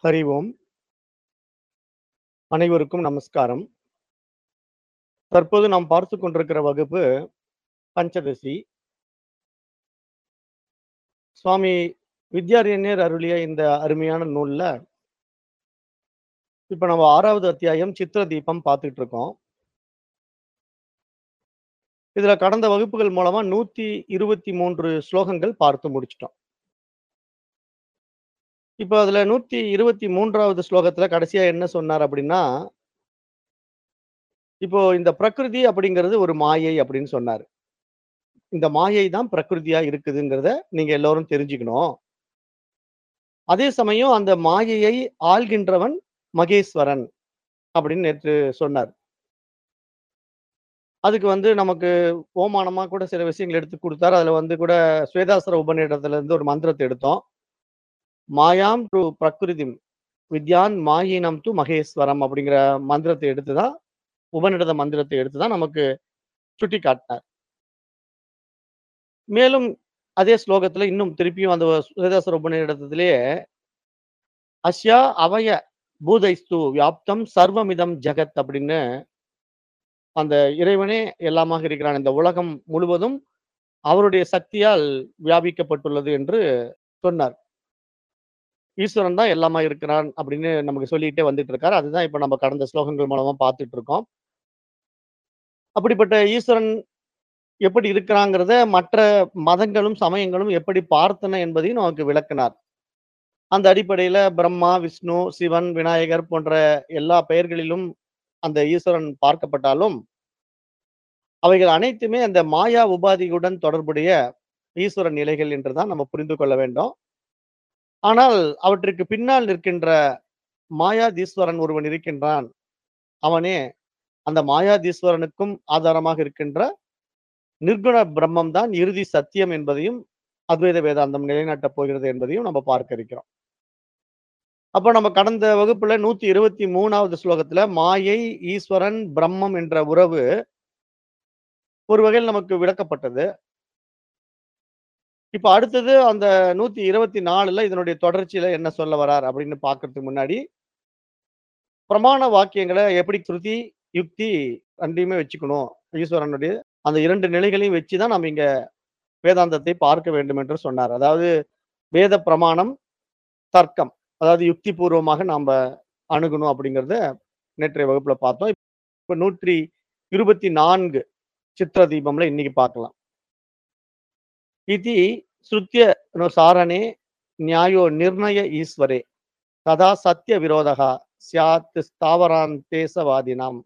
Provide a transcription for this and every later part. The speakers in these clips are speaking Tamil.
ஹரி ஓம். அனைவருக்கும் நமஸ்காரம். தற்போது நாம் பார்த்துக் கொண்டிருக்கிற வகுப்பு பஞ்சதசி. சுவாமி வித்யாரண்யர் அருளிய இந்த அருமையான நூல்ல இப்ப நம்ம 6வது அத்தியாயம் சித்திர தீபம் பார்த்துட்டு இருக்கோம். இதுல கடந்த வகுப்புகள் மூலமா 123 ஸ்லோகங்கள் பார்த்து முடிச்சுட்டோம். இப்ப அதுல 123வது ஸ்லோகத்துல கடைசியா என்ன சொன்னார் அப்படின்னா இப்போ இந்த பிரகிருதி அப்படிங்கிறது ஒரு மாயை அப்படின்னு சொன்னாரு. இந்த மாயை தான் பிரகிருதியா இருக்குதுங்கிறத நீங்க எல்லாரும் தெரிஞ்சுக்கணும். அதே சமயம் அந்த மாயையை ஆள்கின்றவன் மகேஸ்வரன் அப்படின்னு நேற்று சொன்னார். அதுக்கு வந்து நமக்கு ஓமானமா கூட சில விஷயங்கள் எடுத்து குடுத்தாரு. அதுல வந்து கூட ஸ்வேதாஸ்வர உபநிடதத்துல இருந்து ஒரு மந்திரத்த எடுத்தோம். மாயாம் டு பிரகிருதிம் வித்யான் மாயினம் து மகேஸ்வரம் அப்படிங்கிற மந்திரத்தை எடுத்து தான் உபநிடத மந்திரத்தை எடுத்து தான் நமக்கு சுட்டி காட்டினார். மேலும் அதே ஸ்லோகத்துல இன்னும் திருப்பியும் அந்த ஸ்வேதாஸ்வர உபநிடதத்திலேயே அஸ்யா அவய பூதைஸ்து வியாப்தம் சர்வமிதம் ஜெகத் அப்படின்னு அந்த இறைவனே எல்லாமாக இருக்கிறான். இந்த உலகம் முழுவதும் அவருடைய சக்தியால் வியாபிக்கப்பட்டுள்ளது என்று சொன்னார். ஈஸ்வரன் தான் எல்லாமா இருக்கிறான் அப்படின்னு நமக்கு சொல்லிட்டே வந்துட்டு இருக்காரு. அதுதான் இப்ப நம்ம கடந்த ஸ்லோகங்கள் மூலமா பார்த்துட்டு இருக்கோம். அப்படிப்பட்ட ஈஸ்வரன் எப்படி இருக்கிறாங்கிறத மற்ற மதங்களும், சமயங்களும் எப்படி பார்த்தன என்பதையும் நமக்கு விளக்கினார். அந்த அடிப்படையில பிரம்மா, விஷ்ணு, சிவன், விநாயகர் போன்ற எல்லா பெயர்களிலும் அந்த ஈஸ்வரன் பார்க்கப்பட்டாலும், அவைகள் அனைத்துமே அந்த மாயா உபாதியுடன் தொடர்புடைய ஈஸ்வரன் நிலைகள் என்று தான் நம்ம புரிந்து கொள்ள வேண்டும். ஆனால் அவற்றிற்கு பின்னால் நிற்கின்ற மாயாதீஸ்வரன் ஒருவன் இருக்கின்றான். அவனே அந்த மாயாதீஸ்வரனுக்கும் ஆதாரமாக இருக்கின்ற நிர்குண பிரம்மம் தான் இறுதி சத்தியம் என்பதையும் அத்வைத வேதாந்தம் நிலைநாட்டப் போகிறது என்பதையும் நம்ம பார்க்க இருக்கிறோம். அப்ப நம்ம கடந்த வகுப்புல 123வது ஸ்லோகத்துல மாயை, ஈஸ்வரன், பிரம்மம் என்ற உறவு ஒரு வகையில் நமக்கு விளக்கப்பட்டது. இப்ப அடுத்தது அந்த 124ல இதனுடைய தொடர்ச்சியில என்ன சொல்ல வரார் அப்படின்னு பார்க்கறதுக்கு முன்னாடி, பிரமாண வாக்கியங்கள எப்படி ஸ்ருதி, யுக்தி 2யுமே வச்சுக்கணும். ஈஸ்வரனுடைய அந்த 2 நிலைகளையும் வச்சு தான் நம்ம இங்க வேதாந்தத்தை பார்க்க வேண்டும் என்று சொன்னார். அதாவது வேத பிரமாணம், தர்க்கம். அதாவது யுக்தி பூர்வமாக நாம அணுகணும் அப்படிங்கிறத நேற்றைய வகுப்புல பார்த்தோம். இப்ப 124 சித்திர தீபம்ல இன்னைக்கு பார்க்கலாம். இதி ஸ்ருத்ய சாரணே நியாயோ நிர்ணய ஈஸ்வரே ததா சத்ய விரோதः ஸ்யாத் ஸ்தாவராந்தேசவாதினாம்.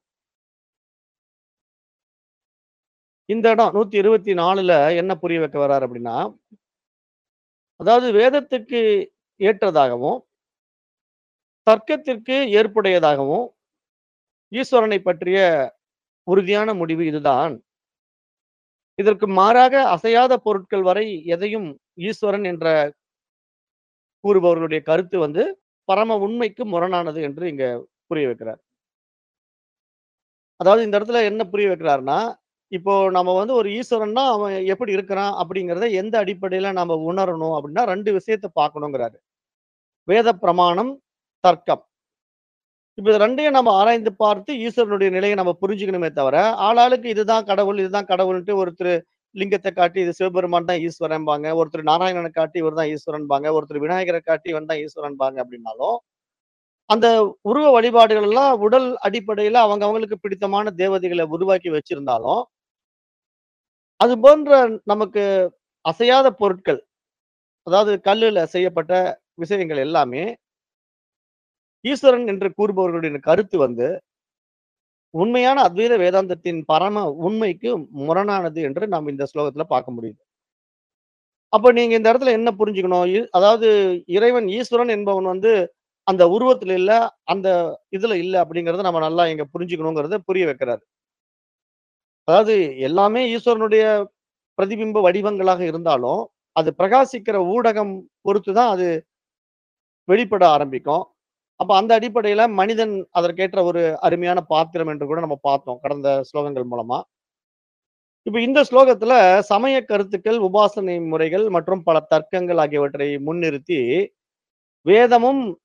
இந்த இடம் 124ல என்ன புரிய வைக்க வர்றார் அப்படின்னா, அதாவது வேதத்துக்கு ஏற்றதாகவும், தர்க்கத்திற்கு ஏற்புடையதாகவும், ஈஸ்வரனை பற்றிய உறுதியான முடிவு இதுதான். இதற்கு மாறாக அசையாத பொருட்கள் வரை எதையும் ஈஸ்வரன் என்ற கூறுபவர்களுடைய கருத்து வந்து பரம உண்மைக்கு முரணானது என்று இங்க புரிய வைக்கிறார். அதாவது இந்த இடத்துல என்ன புரிய வைக்கிறார்னா, இப்போ நம்ம வந்து ஒரு ஈஸ்வரன்னா அவன் எப்படி இருக்கிறான் அப்படிங்கிறத எந்த அடிப்படையில நாம உணரணும் அப்படின்னா 2 விஷயத்த பார்க்கணுங்கிறாரு. வேத பிரமாணம், தர்க்கம். இப்ப இது 2யும் நம்ம ஆராய்ந்து பார்த்து ஈஸ்வரனுடைய நிலையை நம்ம புரிஞ்சுக்கணுமே தவிர, ஆளாளுக்கு இதுதான் கடவுள், இதுதான் கடவுள்ன்ட்டு ஒருத்தரு லிங்கத்த காட்டி இது சிவபெருமான் தான் ஈஸ்வரன்பாங்க. ஒருத்தர் நாராயணன காட்டி இவர் தான் ஈஸ்வரன்பாங்க. ஒருத்தர் விநாயகர காட்டி இவன் தான் ஈஸ்வரன்பாங்க அப்படின்னாலும், அந்த உருவ வழிபாடுகள் எல்லாம் உடல் அடிப்படையில அவங்க அவங்களுக்கு பிடித்தமான தேவதைகள உருவாக்கி வச்சிருந்தாலும், அது போன்ற நமக்கு அசையாத பொருட்கள், அதாவது கல்லுல செய்யப்பட்ட விஷயங்கள் எல்லாமே ஈஸ்வரன் என்று கூறுபவர்களுடைய கருத்து வந்து, உண்மையான அத்வைத வேதாந்தத்தின் பரம உண்மைக்கு முரணானது என்று நாம் இந்த ஸ்லோகத்துல பார்க்க முடியுது. அப்ப நீங்க இந்த இடத்துல என்ன புரிஞ்சுக்கணும்? இ அதாவது இறைவன் ஈஸ்வரன் என்பவன் வந்து அந்த உருவத்துல இல்ல, அந்த இதுல இல்ல அப்படிங்கிறத நம்ம நல்லா இங்க புரிஞ்சுக்கணுங்கிறத புரிய வைக்கிறாரு. அதாவது எல்லாமே ஈஸ்வரனுடைய பிரதிபிம்ப வடிவங்களாக இருந்தாலும், அது பிரகாசிக்கிற ஊடகம் பொறுத்து தான் அது வெளிப்பட ஆரம்பிக்கும். அப்ப அந்த அடிப்படையில மனிதன் அதற்கேற்ற ஒரு அருமையான பாத்திரம் என்று கூட நம்ம பார்த்தோம் கடந்த ஸ்லோகங்கள் மூலமா. இப்ப இந்த ஸ்லோகத்துல சமய கருத்துக்கள், உபாசனை முறைகள் மற்றும் பல தர்க்கங்கள் ஆகியவற்றை முன்னிறுத்தி, வேதமும்,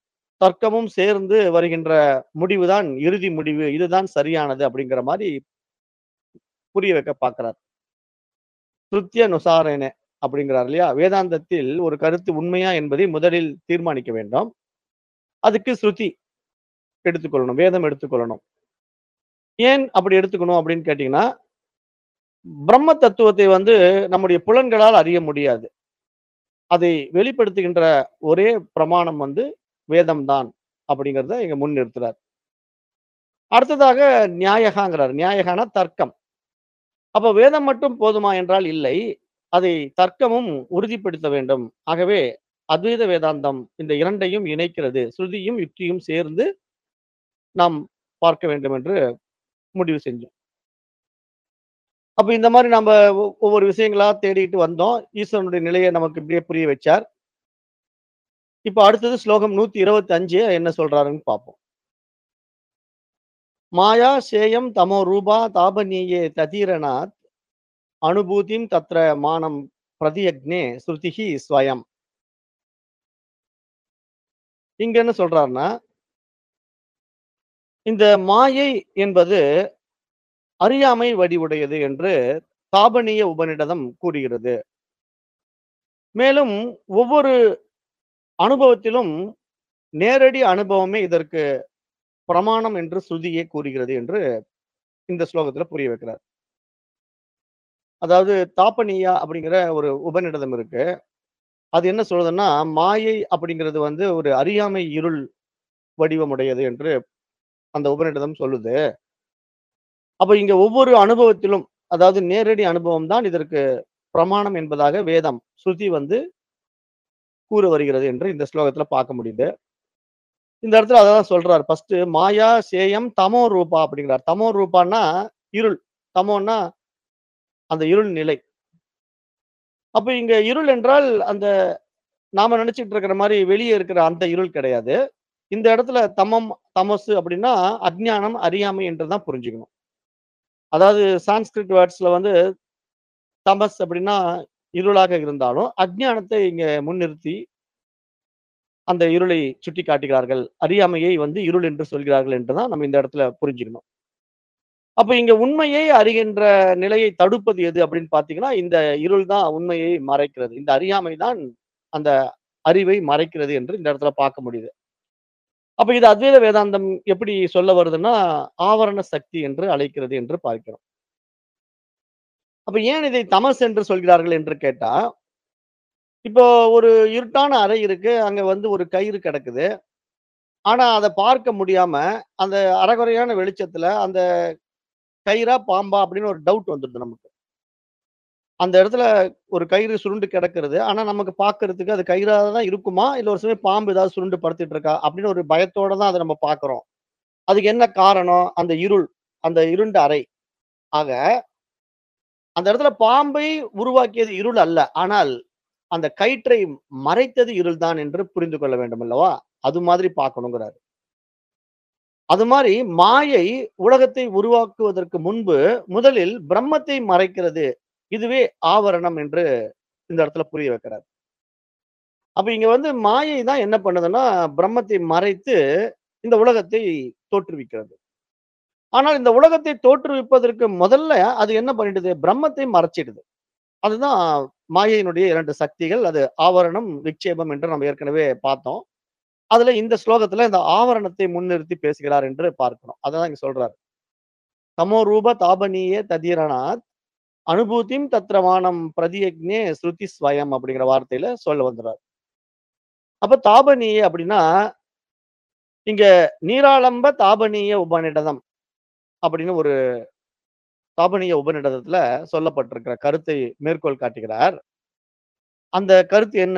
தர்க்கமும் சேர்ந்து வருகின்ற முடிவுதான் இறுதி முடிவு. இதுதான் சரியானது அப்படிங்கிற மாரி புரிய வைக்க பார்க்கிறார். "ஸ்ருத்ய நுசாரேன" அப்படிங்கிறார் இல்லையா? வேதாந்தத்தில் ஒரு கருத்து உண்மையா என்பதை முதலில் தீர்மானிக்க வேண்டும். அதுக்கு ஸ்ருதி எடுத்துக்கொள்ளணும். வேதம் எடுத்துக்கொள்ளணும். ஏன் அப்படி எடுத்துக்கணும் அப்படின்னு கேட்டீங்கன்னா, பிரம்ம தத்துவத்தை வந்து நம்முடைய புலன்களால் அறிய முடியாது. அதை வெளிப்படுத்துகின்ற ஒரே பிரமாணம் வந்து வேதம் தான் அப்படிங்கிறத இங்க முன்னிறுத்துறார். அடுத்ததாக நியாயகாங்கிறார். நியாயகானா தர்க்கம். அப்ப வேதம் மட்டும் போதுமா என்றால் இல்லை. அதை தர்க்கமும் உறுதிப்படுத்த வேண்டும். ஆகவே அத்வைத வேதாந்தம் இந்த 2யும் இணைக்கிறது. ஸ்ருதியும், யுக்தியும் சேர்ந்து நாம் பார்க்க வேண்டும் என்று முடிவு செஞ்சோம். அப்ப இந்த மாரி நம்ப ஒ ஒவ்வொரு விஷயங்களா தேடிட்டு வந்தோம். ஈஸ்வரனுடைய நிலைய நமக்கு இப்படியே புரிய வச்சார். இப்ப அடுத்தது ஸ்லோகம் 125 என்ன சொல்றாருன்னு பார்ப்போம். மாயா சேயம் தமோ ரூபா தாபனீயே ததீரனாத் அனுபூதிம் தத்ர மானம் பிரதியக்ஞே ஸ்ருதிஹி ஸ்வயம். இங்க என்ன சொல்றாருன்னா இந்த மாயை என்பது அறியாமை வடிவுடையது என்று தாபனீய உபநிடதம் கூறுகிறது. மேலும் ஒவ்வொரு அனுபவத்திலும் நேரடி அனுபவமே இதற்கு பிரமாணம் என்று ஸ்ருதியே கூறுகிறது என்று இந்த ஸ்லோகத்துல புரிய வைக்கிறார். அதாவது தாபனியா அப்படிங்கிற ஒரு உபநிடதம் இருக்கு. அது என்ன சொல்லுதுன்னா, மாயை அப்படிங்கிறது வந்து ஒரு அறியாமை இருள் வடிவமுடையது என்று அந்த உபநிடதம் சொல்லுது. அப்ப இங்க ஒவ்வொரு அனுபவத்திலும், அதாவது நேரடி அனுபவம் தான் இதற்கு பிரமாணம் என்பதாக வேதம், ஸ்ருதி வந்து கூற வருகிறது என்று இந்த ஸ்லோகத்துல பார்க்க முடியுது. இந்த இடத்துல அததான் சொல்றார். ஃபர்ஸ்ட்டு மாயா சேயம் தமோ ரூபா அப்படிங்கிறார். தமோ ரூபான்னா இருள். தமோன்னா அந்த இருள் நிலை. அப்ப இங்க இருள் என்றால் அந்த நாம நினைச்சுட்டு இருக்கிற மாரி வெளிய இருக்கிற அந்த இருள் கிடையாது. இந்த இடத்துல தமம், தமசு அப்படின்னா அஞ்ஞானம், அறியாமை என்று தான் புரிஞ்சுக்கணும். அதாவது சான்ஸ்கிரிட் வேர்ட்ஸ்ல வந்து தமஸ் அப்படின்னா இருளாக இருந்தாலும், அஞ்ஞானத்தை இங்க முன்னிறுத்தி அந்த இருளை சுட்டிக்காட்டுகிறார்கள். அறியாமையை வந்து இருள் என்று சொல்கிறார்கள் என்று தான் நம்ம இந்த இடத்துல புரிஞ்சுக்கணும். அப்ப இங்க உண்மையை அறிகின்ற நிலையை தடுப்பது எது அப்படின்னு பார்த்தீங்கன்னா, இந்த இருள் தான் உண்மையை மறைக்கிறது. இந்த அறியாமை தான் அந்த அறிவை மறைக்கிறது என்று இந்த இடத்துல பார்க்க முடியுது. அப்ப இது அத்வைத வேதாந்தம் எப்படி சொல்ல வருதுன்னா, ஆவரண சக்தி என்று அழைக்கிறது என்று பார்க்கிறோம். அப்ப ஏன் இதை தமஸ் என்று சொல்கிறார்கள் என்று கேட்டா, இப்போ ஒரு இருட்டான அறை இருக்கு. அங்க வந்து ஒரு கயிறு கிடக்குது. ஆனா அத பார்க்க முடியாம, அந்த அரைகுறையான வெளிச்சத்துல அந்த கயிறா, பாம்பா அப்படின்னு ஒரு டவுட் வந்துருது நமக்கு. அந்த இடத்துல ஒரு கயிறு சுருண்டு கிடக்கிறது. ஆனா நமக்கு பார்க்கறதுக்கு அது கயிறா தான் இருக்குமா? இல்ல ஒரு சமயம் பாம்பு ஏதாவது சுருண்டு படுத்துட்டு இருக்கா? அப்படின்னு ஒரு பயத்தோட தான் அத நம்ம பார்க்கிறோம். அதுக்கு என்ன காரணம்? அந்த இருள். அந்த இருண்ட அறை. ஆக அந்த இடத்துல பாம்பை உருவாக்கியது இருள் அல்ல. ஆனால் அந்த கயிற்றை மறைத்தது இருள் தான் என்று புரிந்து கொள்ள வேண்டும் அல்லவா? அது மாதிரி பார்க்கணுங்கிறாரு. அது மாரி மாயை உலகத்தை உருவாக்குவதற்கு முன்பு முதலில் பிரம்மத்தை மறைக்கிறது. இதுவே ஆவரணம் என்று இந்த இடத்துல புரிய வைக்கிறார். அப்ப இங்க வந்து மாயை தான் என்ன பண்ணுதுன்னா, பிரம்மத்தை மறைத்து இந்த உலகத்தை தோற்றுவிக்கிறது. ஆனால் இந்த உலகத்தை தோற்றுவிப்பதற்கு முதல்ல அது என்ன பண்ணிடுது? பிரம்மத்தை மறைச்சிடுது. அதுதான் மாயையினுடைய 2 சக்திகள். அது ஆவரணம், விக்ஷேபம் என்று நம்ம ஏற்கனவே பார்த்தோம். அதுல இந்த ஸ்லோகத்துல இந்த ஆவரணத்தை முன்னிறுத்தி பேசுகிறார் என்று பார்க்கிறோம். அததான் இங்க சொல்றாரு. தமோ ரூப தாபனீய ததீரனாத் அனுபூதிம் தத்ரமானம் பிரதியக்ஞே ஸ்ருதி ஸ்வயம் அப்படிங்கிற வார்த்தையில சொல்ல வந்துறார். அப்ப தாபனீய அப்படின்னா, இங்க நீராளம்ப தாபனீய உபநிடதம் அப்படின்னு ஒரு தாபனீய உபநிடதத்துல சொல்லப்பட்டிருக்கிற கருத்தை மேற்கோள் காட்டுகிறார். அந்த கருத்து என்ன?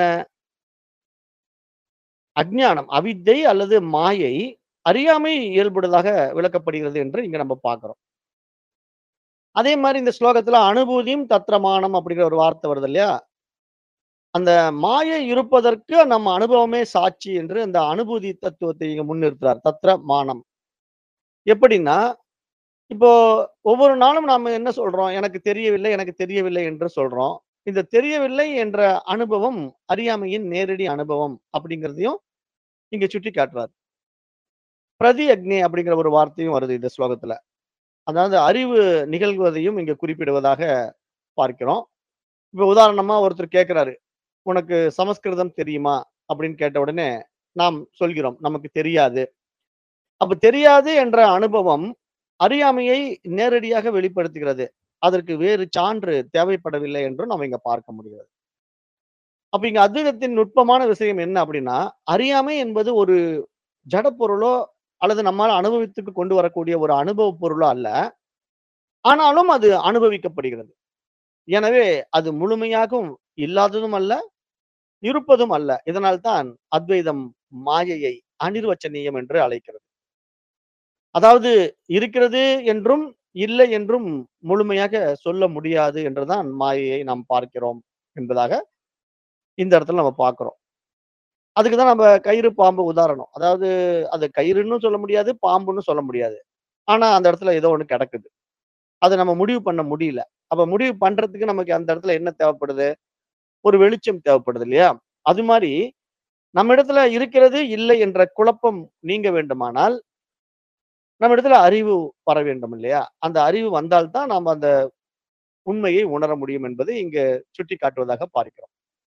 அஞ்ஞானம், அவித்தை அல்லது மாயை அறியாமை இயல்புடையதாக விளக்கப்படுகிறது என்று இங்க நம்ம பார்க்கிறோம். அதே மாரி இந்த ஸ்லோகத்துல அனுபூதியும் தத்ரமானம் அப்படிங்கிற ஒரு வார்த்தை வருது இல்லையா? அந்த மாயை இருப்பதற்கு நம்ம அனுபவமே சாட்சி என்று அந்த அனுபூதி தத்துவத்தை இங்க முன்னிறுத்துறார். தத்ரமானம். எப்படின்னா, இப்போ ஒவ்வொரு நாளும் நாம என்ன சொல்றோம்? எனக்கு தெரியவில்லை, எனக்கு தெரியவில்லை என்று சொல்றோம். இந்த தெரியவில்லை என்ற அனுபவம் அறியாமையின் நேரடி அனுபவம் அப்படிங்கிறதையும் இங்க சுட்டி காட்டுறார். பிரதி அக்னி அப்படிங்கிற ஒரு வார்த்தையும் வருது இந்த ஸ்லோகத்துல. அதாவது அறிவு நிகழ்வதையும் இங்க குறிப்பிடுவதாக பார்க்கிறோம். இப்ப உதாரணமா ஒருத்தர் கேட்கிறாரு. "உனக்கு சமஸ்கிருதம் தெரியுமா?" அப்படின்னு கேட்ட உடனே நாம் சொல்கிறோம். நமக்கு தெரியாது. அப்ப தெரியாது என்ற அனுபவம் அறியாமையை நேரடியாக வெளிப்படுத்துகிறது. அதற்கு வேறு சான்று தேவைப்படவில்லை என்றும் நம்ம இங்க பார்க்க முடிகிறது. அப்ப இங்க அத்வைதத்தின் நுட்பமான விஷயம் என்ன அப்படின்னா, அறியாமை என்பது ஒரு ஜட பொருளோ அல்லது நம்மால அனுபவத்துக்கு கொண்டு வரக்கூடிய ஒரு அனுபவ பொருளோ அல்ல. ஆனாலும் அது அனுபவிக்கப்படுகிறது. எனவே அது முழுமையாகவும் இல்லாததும் அல்ல, இருப்பதும் அல்ல. இதனால் தான் அத்வைதம் மாயையை அனிர்வச்சனீயம் என்று அழைக்கிறது. அதாவது இருக்கிறது என்றும், இல்லை என்றும் முழுமையாக சொல்ல முடியாது என்றுதான் மாயையை நாம் பார்க்கிறோம் என்பதாக இந்த இடத்துல நம்ம பார்க்கிறோம். அதுக்கு தான் நம்ம கயிறு, பாம்பு உதாரணம். அதாவது அது கயிறுன்னும் சொல்ல முடியாது, பாம்புன்னு சொல்ல முடியாது. ஆனா அந்த இடத்துல ஏதோ ஒண்ணு கிடக்குது. அத நம்ம முடிவு பண்ண முடியல. அப்ப முடிவு பண்றதுக்கு நமக்கு அந்த இடத்துல என்ன தேவைப்படுது? ஒரு வெளிச்சம் தேவைப்படுது இல்லையா? அது மாரி நம்மிடத்துல இருக்கிறது, இல்லை என்ற குழப்பம் நீங்க வேண்டுமானால் நம்மிடத்துல அறிவு வர வேண்டும் இல்லையா? அந்த அறிவு வந்தால் தான் நாம அந்த உண்மையை உணர முடியும் என்பதை இங்க சுட்டிக்காட்டுவதாக பார்க்கிறோம்.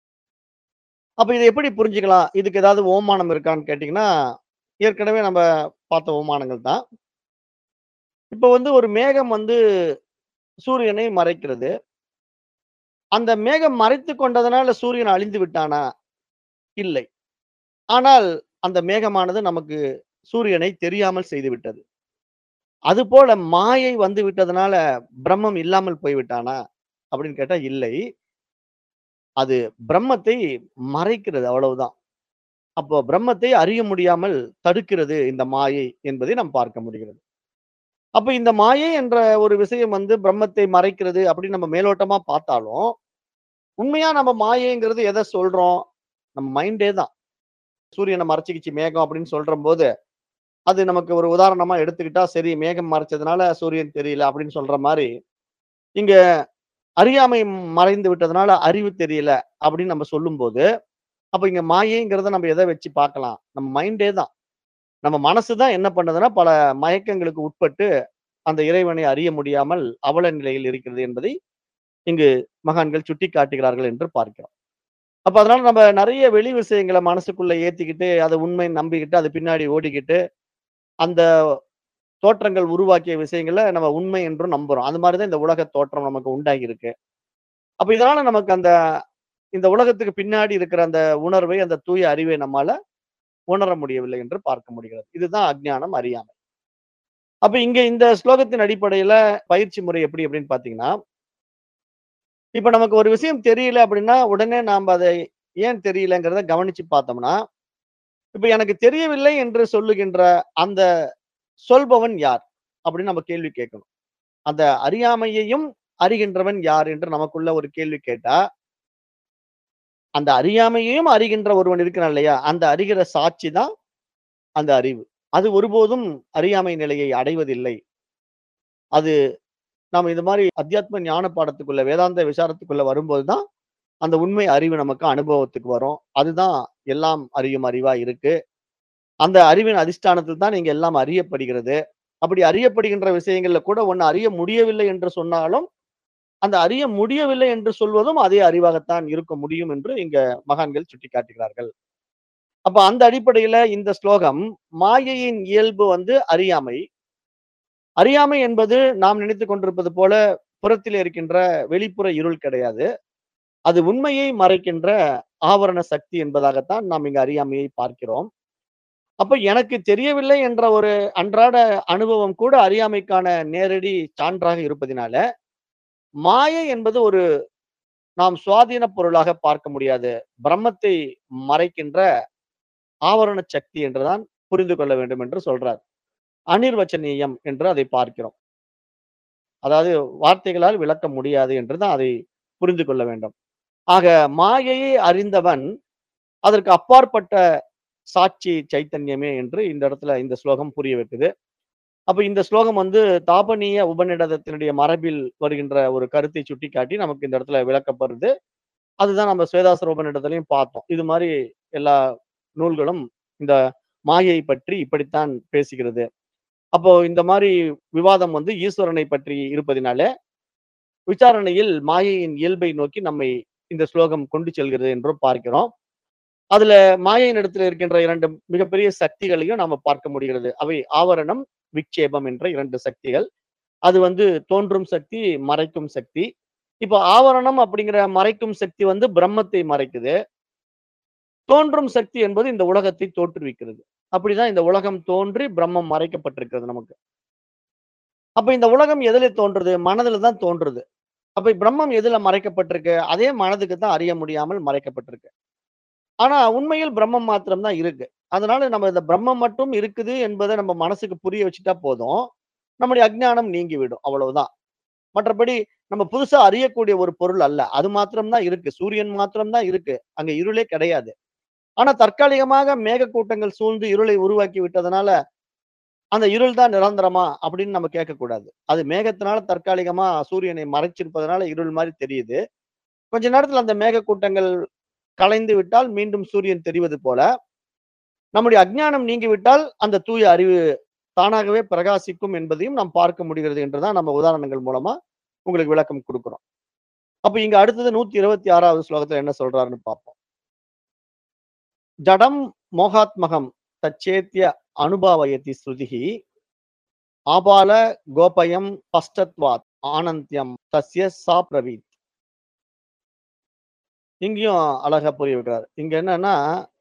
அப்ப இத எப்படி புரிஞ்சுக்கலாம்? இதுக்கு ஏதாவது ஓமானம் இருக்கான்னு கேட்டீங்கன்னா, ஏற்கனவே நம்ம பார்த்த ஓமானங்கள் தான். இப்ப வந்து ஒரு மேகம் வந்து சூரியனை மறைக்கிறது. அந்த மேகம் மறைத்துக் கொண்டதனால சூரியன் அழிந்து விட்டானா? இல்லை. ஆனால் அந்த மேகமானது நமக்கு சூரியனை தெரியாமல் செய்துவிட்டது. அதுபோல மாயை வந்து விட்டதனால பிரம்மம் இல்லாமல் போய்விட்டானா? அப்படின்னு கேட்டா இல்லை. அது பிரம்மத்தை மறைக்கிறது அவ்வளவுதான். அப்போ பிரம்மத்தை அறிய முடியாமல் தடுக்கிறது இந்த மாயை என்பதை நாம் பார்க்க முடிகிறது. அப்ப இந்த மாயை என்ற ஒரு விஷயம் வந்து பிரம்மத்தை மறைக்கிறது அப்படின்னு நம்ம மேலோட்டமா பார்த்தாலும், உண்மையா நம்ம மாயைங்கிறது எத சொல்றோம்? நம்ம மைண்டே தான். சூரியன மறைச்சுக்கிச்சு மேகம் அப்படின்னு சொல்றம்போது, அது நமக்கு ஒரு உதாரணமா எடுத்துக்கிட்டா, சரி மேகம் மறைச்சதுனால சூரியன் தெரியல அப்படின்னு சொல்ற மாரி, இங்க அறியாமை மறைந்து விட்டதுனால அறிவு தெரியல அப்படின்னு நம்ம சொல்லும்போது, அப்ப இங்க மாயைங்கிறத நம்ம எத வச்சு பார்க்கலாம்? நம்ம மைண்டே தான். நம்ம மனசு தான் என்ன பண்ணுதுன்னா, பல மயக்கங்களுக்கு உட்பட்டு அந்த இறைவனை அறிய முடியாமல் அவல நிலையில் இருக்கிறது என்பதை இங்கு மகான்கள் சுட்டிக்காட்டுகிறார்கள் என்று பார்க்கிறோம். அப்ப அதனால நம்ம நெறைய வெளி விஷயங்கள மனசுக்குள்ள ஏத்திக்கிட்டு, அத உண்மைன்னு நம்பிக்கிட்டு, அது பின்னாடி ஓடிக்கிட்டு, அந்த தோற்றங்கள் உருவாக்கிய விஷயங்கள நம்ம உண்மை என்றும் நம்புறோம். அது மாரி தான் இந்த உலக தோற்றம் நமக்கு உண்டாகி இருக்கு. அப்ப இதனால நமக்கு அந்த இந்த உலகத்துக்கு பின்னாடி இருக்கிற அந்த உணர்வை, அந்த தூய அறிவை நம்மால உணர முடியவில்லை என்று பார்க்க முடிகிறது. இதுதான் அஞ்ஞானம், அறியாமை. அப்ப இங்க இந்த ஸ்லோகத்தின் அடிப்படையில பயிற்சி முறை எப்படி அப்படின்னு பார்த்தீங்கன்னா, இப்ப நமக்கு ஒரு விஷயம் தெரியல அப்படின்னா, உடனே நாம அதை ஏன் தெரியலங்கிறத கவனிச்சு பார்த்தோம்னா, இப்ப எனக்கு தெரியவில்லை என்று சொல்லுகின்ற அந்த சொல்பவன் யார்? அப்படின்னு நம்ம கேள்வி கேட்கணும். அந்த அறியாமையையும் அறிகின்றவன் யார் என்று நமக்குள்ள ஒரு கேள்வி கேட்டா, அந்த அறியாமையையும் அறிகின்ற ஒருவன் இருக்கிறான் இல்லையா? அந்த அறிகிற சாட்சி தான் அந்த அறிவு. அது ஒருபோதும் அறியாமை நிலையை அடைவதில்லை. அது நாம இந்த மாரி அத்தியாத்ம ஞான பாடத்துக்குள்ள, வேதாந்த விசாரத்துக்குள்ள வரும்போது தான், அந்த உண்மை அறிவு நமக்கு அனுபவத்துக்கு வரும். அதுதான் எல்லாம் அறியும் அறிவா இருக்கு. அந்த அறிவின் அதிஷ்டானத்தில் தான் இங்க எல்லாம் அறியப்படுகிறது. அப்படி அறியப்படுகின்ற விஷயங்கள்ல கூட ஒண்ணு அறிய முடியவில்லை என்று சொன்னாலும், அந்த அறிய முடியவில்லை என்று சொல்வதும் அதே அறிவாகத்தான் இருக்க முடியும் என்று இங்க மகான்கள் சுட்டிக்காட்டுகிறார்கள். அப்ப அந்த அடிப்படையில இந்த ஸ்லோகம், மாயையின் இயல்பு வந்து அறியாமை. அறியாமை என்பது நாம் நினைத்துக் கொண்டிருப்பது போல புறத்திலே இருக்கின்ற வெளிப்புற இருள் கிடையாது. அது உண்மையை மறைக்கின்ற ஆவரண சக்தி என்பதாகத்தான் நாம் இங்க அறியாமையை பார்க்கிறோம். அப்ப எனக்கு தெரியவில்லை என்ற ஒரு அன்றாட அனுபவம் கூட அறியாமைக்கான நேரடி சான்றாக இருப்பதினால, மாயை என்பது ஒரு நாம் சுவாதீன பொருளாக பார்க்க முடியாது. பிரம்மத்தை மறைக்கின்ற ஆவரண சக்தி என்றுதான் புரிந்து கொள்ள வேண்டும் என்று சொல்றார். அனிர்வச்சனீயம் என்று அதை பார்க்கிறோம். அதாவது வார்த்தைகளால் விளக்க முடியாது என்று தான் அதை புரிந்து கொள்ள வேண்டும். ஆக மாயையை அறிந்தவன், அதற்கு அப்பாற்பட்ட சாட்சி சைத்தன்யமே என்று இந்த இடத்துல இந்த ஸ்லோகம் புரிய வைக்குது. அப்ப இந்த ஸ்லோகம் வந்து தாபனீய உபநிடதத்தினுடைய மரபில் வருகின்ற ஒரு கருத்தை சுட்டிக்காட்டி நமக்கு இந்த இடத்துல விளக்கப்படுது. அதுதான் நம்ம ஸ்வேதாஸ்வர உபநிடதத்திலயும் பார்த்தோம். இது மாரி எல்லா நூல்களும் இந்த மாயை பற்றி இப்படித்தான் பேசுகிறது அப்போ இந்த மாதிரி விவாதம் வந்து ஈஸ்வரனை பற்றி இருப்பதினால விசாரணையில் மாயையின் இயல்பை நோக்கி நம்மை இந்த ஸ்லோகம் கொண்டு செல்கிறது என்றும் பார்க்கிறோம் அதுல மாயையின் இடத்துல இருக்கின்ற இரண்டு மிகப்பெரிய சக்திகளையும் நாம பார்க்க முடிகிறது அவை ஆவரணம் விக்ஷேபம் என்ற இரண்டு சக்திகள் அது வந்து தோன்றும் சக்தி மறைக்கும் சக்தி இப்போ ஆவரணம் அப்படிங்கிற மறைக்கும் சக்தி வந்து பிரம்மத்தை மறைக்குது தோன்றும் சக்தி என்பது இந்த உலகத்தை தோற்றுவிக்கிறது அப்படிதான் இந்த உலகம் தோன்றி பிரம்மம் மறைக்கப்பட்டிருக்கிறது நமக்கு அப்ப இந்த உலகம் எதுல தோன்றுது மனதுல தான் தோன்றுது அப்ப பிரம்மம் எதுல மறைக்கப்பட்டிருக்கு அதே மனதுக்கு தான் அறிய முடியாமல் மறைக்கப்பட்டிருக்கு ஆனா உண்மையில் பிரம்மம் மாத்திரம் தான் இருக்கு அதனால நம்ம இந்த பிரம்மம் மட்டும் இருக்குது என்பதை நம்ம மனசுக்கு புரிய வச்சுட்டா போதும் நம்முடைய அஜ்ஞானம் நீங்கிவிடும் அவ்வளவுதான் மற்றபடி நம்ம புதுசா அறியக்கூடிய ஒரு பொருள் அல்ல அது மாத்திரம் தான் இருக்கு சூரியன் மாத்திரம் தான் இருக்கு அங்க இருளே கிடையாது ஆனா தற்காலிகமாக மேகக்கூட்டங்கள் சூழ்ந்து இருளை உருவாக்கி விட்டதுனால அந்த இருள் தான் நிரந்தரமா அப்படின்னு நம்ம கேட்கக்கூடாது அது மேகத்தினால தற்காலிகமா சூரியனை மறைச்சிருப்பதனால இருள் மாதிரி தெரியுது கொஞ்ச நேரத்துல அந்த மேகக்கூட்டங்கள் கலைந்து விட்டால் மீண்டும் சூரியன் தெரிவது போல நம்முடைய அஜ்ஞானம் நீங்கிவிட்டால் அந்த தூய அறிவு தானாகவே பிரகாசிக்கும் என்பதையும் நாம் பார்க்க முடிகிறது என்றுதான் நம்ம உதாரணங்கள் மூலமா உங்களுக்கு விளக்கம் கொடுக்கிறோம் அப்ப இங்க அடுத்தது நூத்தி இருபத்தி ஆறாவது ஸ்லோகத்துல என்ன சொல்றாருன்னு பார்ப்போம் ஜடம் மோகாத்மகம் தச்சேத்திய அனுபாவயதி ஸ்ருதிகி ஆபால கோபயம் பஷ்டத்வாத் ஆனந்தியம் தஸ்ய சாப்ரவீத் இங்கேயும் அழகா புரிய வைக்கிறார் இங்க என்னன்னா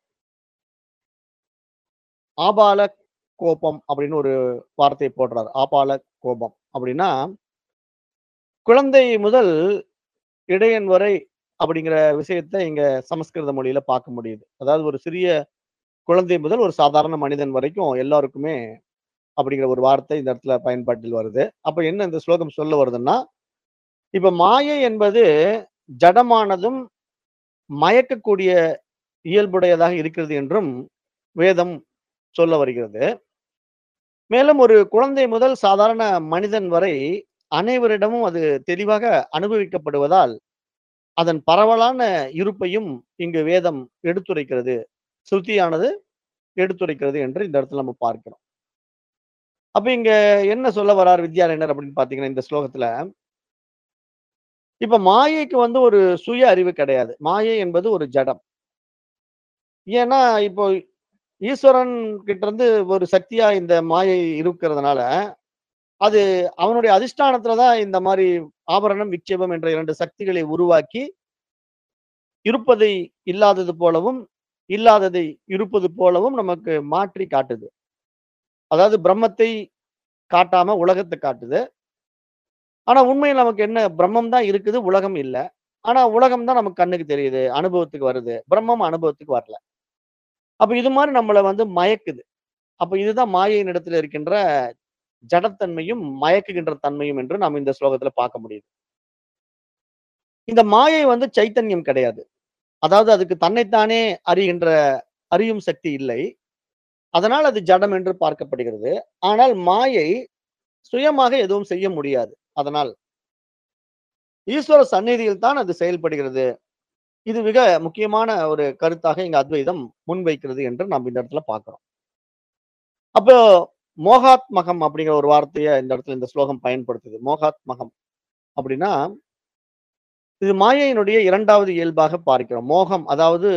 ஆபால கோபம் அப்படின்னு ஒரு வார்த்தை போடுறார் ஆபால கோபம் அப்படின்னா குழந்தை முதல் இடையன் வரை அப்படிங்கிற விஷயத்தை இங்க சமஸ்கிருத மொழியில பார்க்க முடியுது அதாவது ஒரு சிறிய குழந்தை முதல் ஒரு சாதாரண மனிதன் வரைக்கும் எல்லாருக்குமே அப்படிங்கிற ஒரு வார்த்தை இந்த இடத்துல பயன்பாட்டில் வருது அப்ப என்ன இந்த ஸ்லோகம் சொல்ல வருதுன்னா இப்ப மாயை என்பது ஜடமானதும் மயக்கக்கூடிய இயல்புடையதாக இருக்கிறது என்றும் வேதம் சொல்ல வருகிறது மேலும் ஒரு குழந்தை முதல் சாதாரண மனிதன் வரை அனைவரிடமும் அது தெளிவாக அனுபவிக்கப்படுவதால் அதன் பரவலான இருப்பையும் இங்கு வேதம் எடுத்துரைக்கிறது ஸ்ருதியானது எடுத்துரைக்கிறது என்று இந்த இடத்துல நம்ம பார்க்கிறோம் அப்ப இங்க என்ன சொல்ல வரார் வித்யாரண்யர் அப்படின்னு பாத்தீங்கன்னா இந்த ஸ்லோகத்துல இப்ப மாயைக்கு வந்து ஒரு சுய அறிவு கிடையாது மாயை என்பது ஒரு ஜடம் ஏன்னா இப்போ ஈஸ்வரன் கிட்ட இருந்து ஒரு சக்தியா இந்த மாயை இருக்கிறதுனால அது அவனுடைய அதிஷ்டானத்துலதான் இந்த மாதிரி ஆபரணம் விக்ஷேபம் என்ற இரண்டு சக்திகளை உருவாக்கி இருப்பதை இல்லாதது போலவும் இல்லாததை இருப்பது போலவும் நமக்கு மாற்றி காட்டுது அதாவது பிரம்மத்தை காட்டாம உலகத்தை காட்டுது ஆனா உண்மையில் நமக்கு என்ன பிரம்மம் தான் இருக்குது உலகம் இல்லை ஆனா உலகம் தான் நமக்கு கண்ணுக்கு தெரியுது அனுபவத்துக்கு வருது பிரம்மம் அனுபவத்துக்கு வரல அப்ப இது மாதிரி நம்மளை வந்து மயக்குது அப்ப இதுதான் மாயையின் இடத்துல இருக்கின்ற ஜடத்தன்மையும் மயக்குகின்ற தன்மையும் என்று நாம் இந்த ஸ்லோகத்துல பார்க்க முடியுது இந்த மாயை வந்து சைத்தன்யம் கிடையாது அதாவது அதுக்கு தன்னைத்தானே அறிகின்ற அறியும் சக்தி இல்லை அதனால் அது ஜடம் என்று பார்க்கப்படுகிறது ஆனால் மாயை சுயமாக எதுவும் செய்ய முடியாது அதனால் ஈஸ்வர சந்நிதியில் தான் அது செயல்படுகிறது இது மிக முக்கியமான ஒரு கருத்தாக இங்க அத்வைதம் முன்வைக்கிறது என்று நாம் இந்த இடத்துல பார்க்கிறோம் அப்போ மோகாத்மகம் அப்படிங்கிற ஒரு வார்த்தையை இந்த இடத்துல இந்த ஸ்லோகம் பயன்படுத்துது மோகாத்மகம் அப்படின்னா இது மாயையினுடைய இரண்டாவது இயல்பாக பார்க்கிறோம் மோகம் அதாவது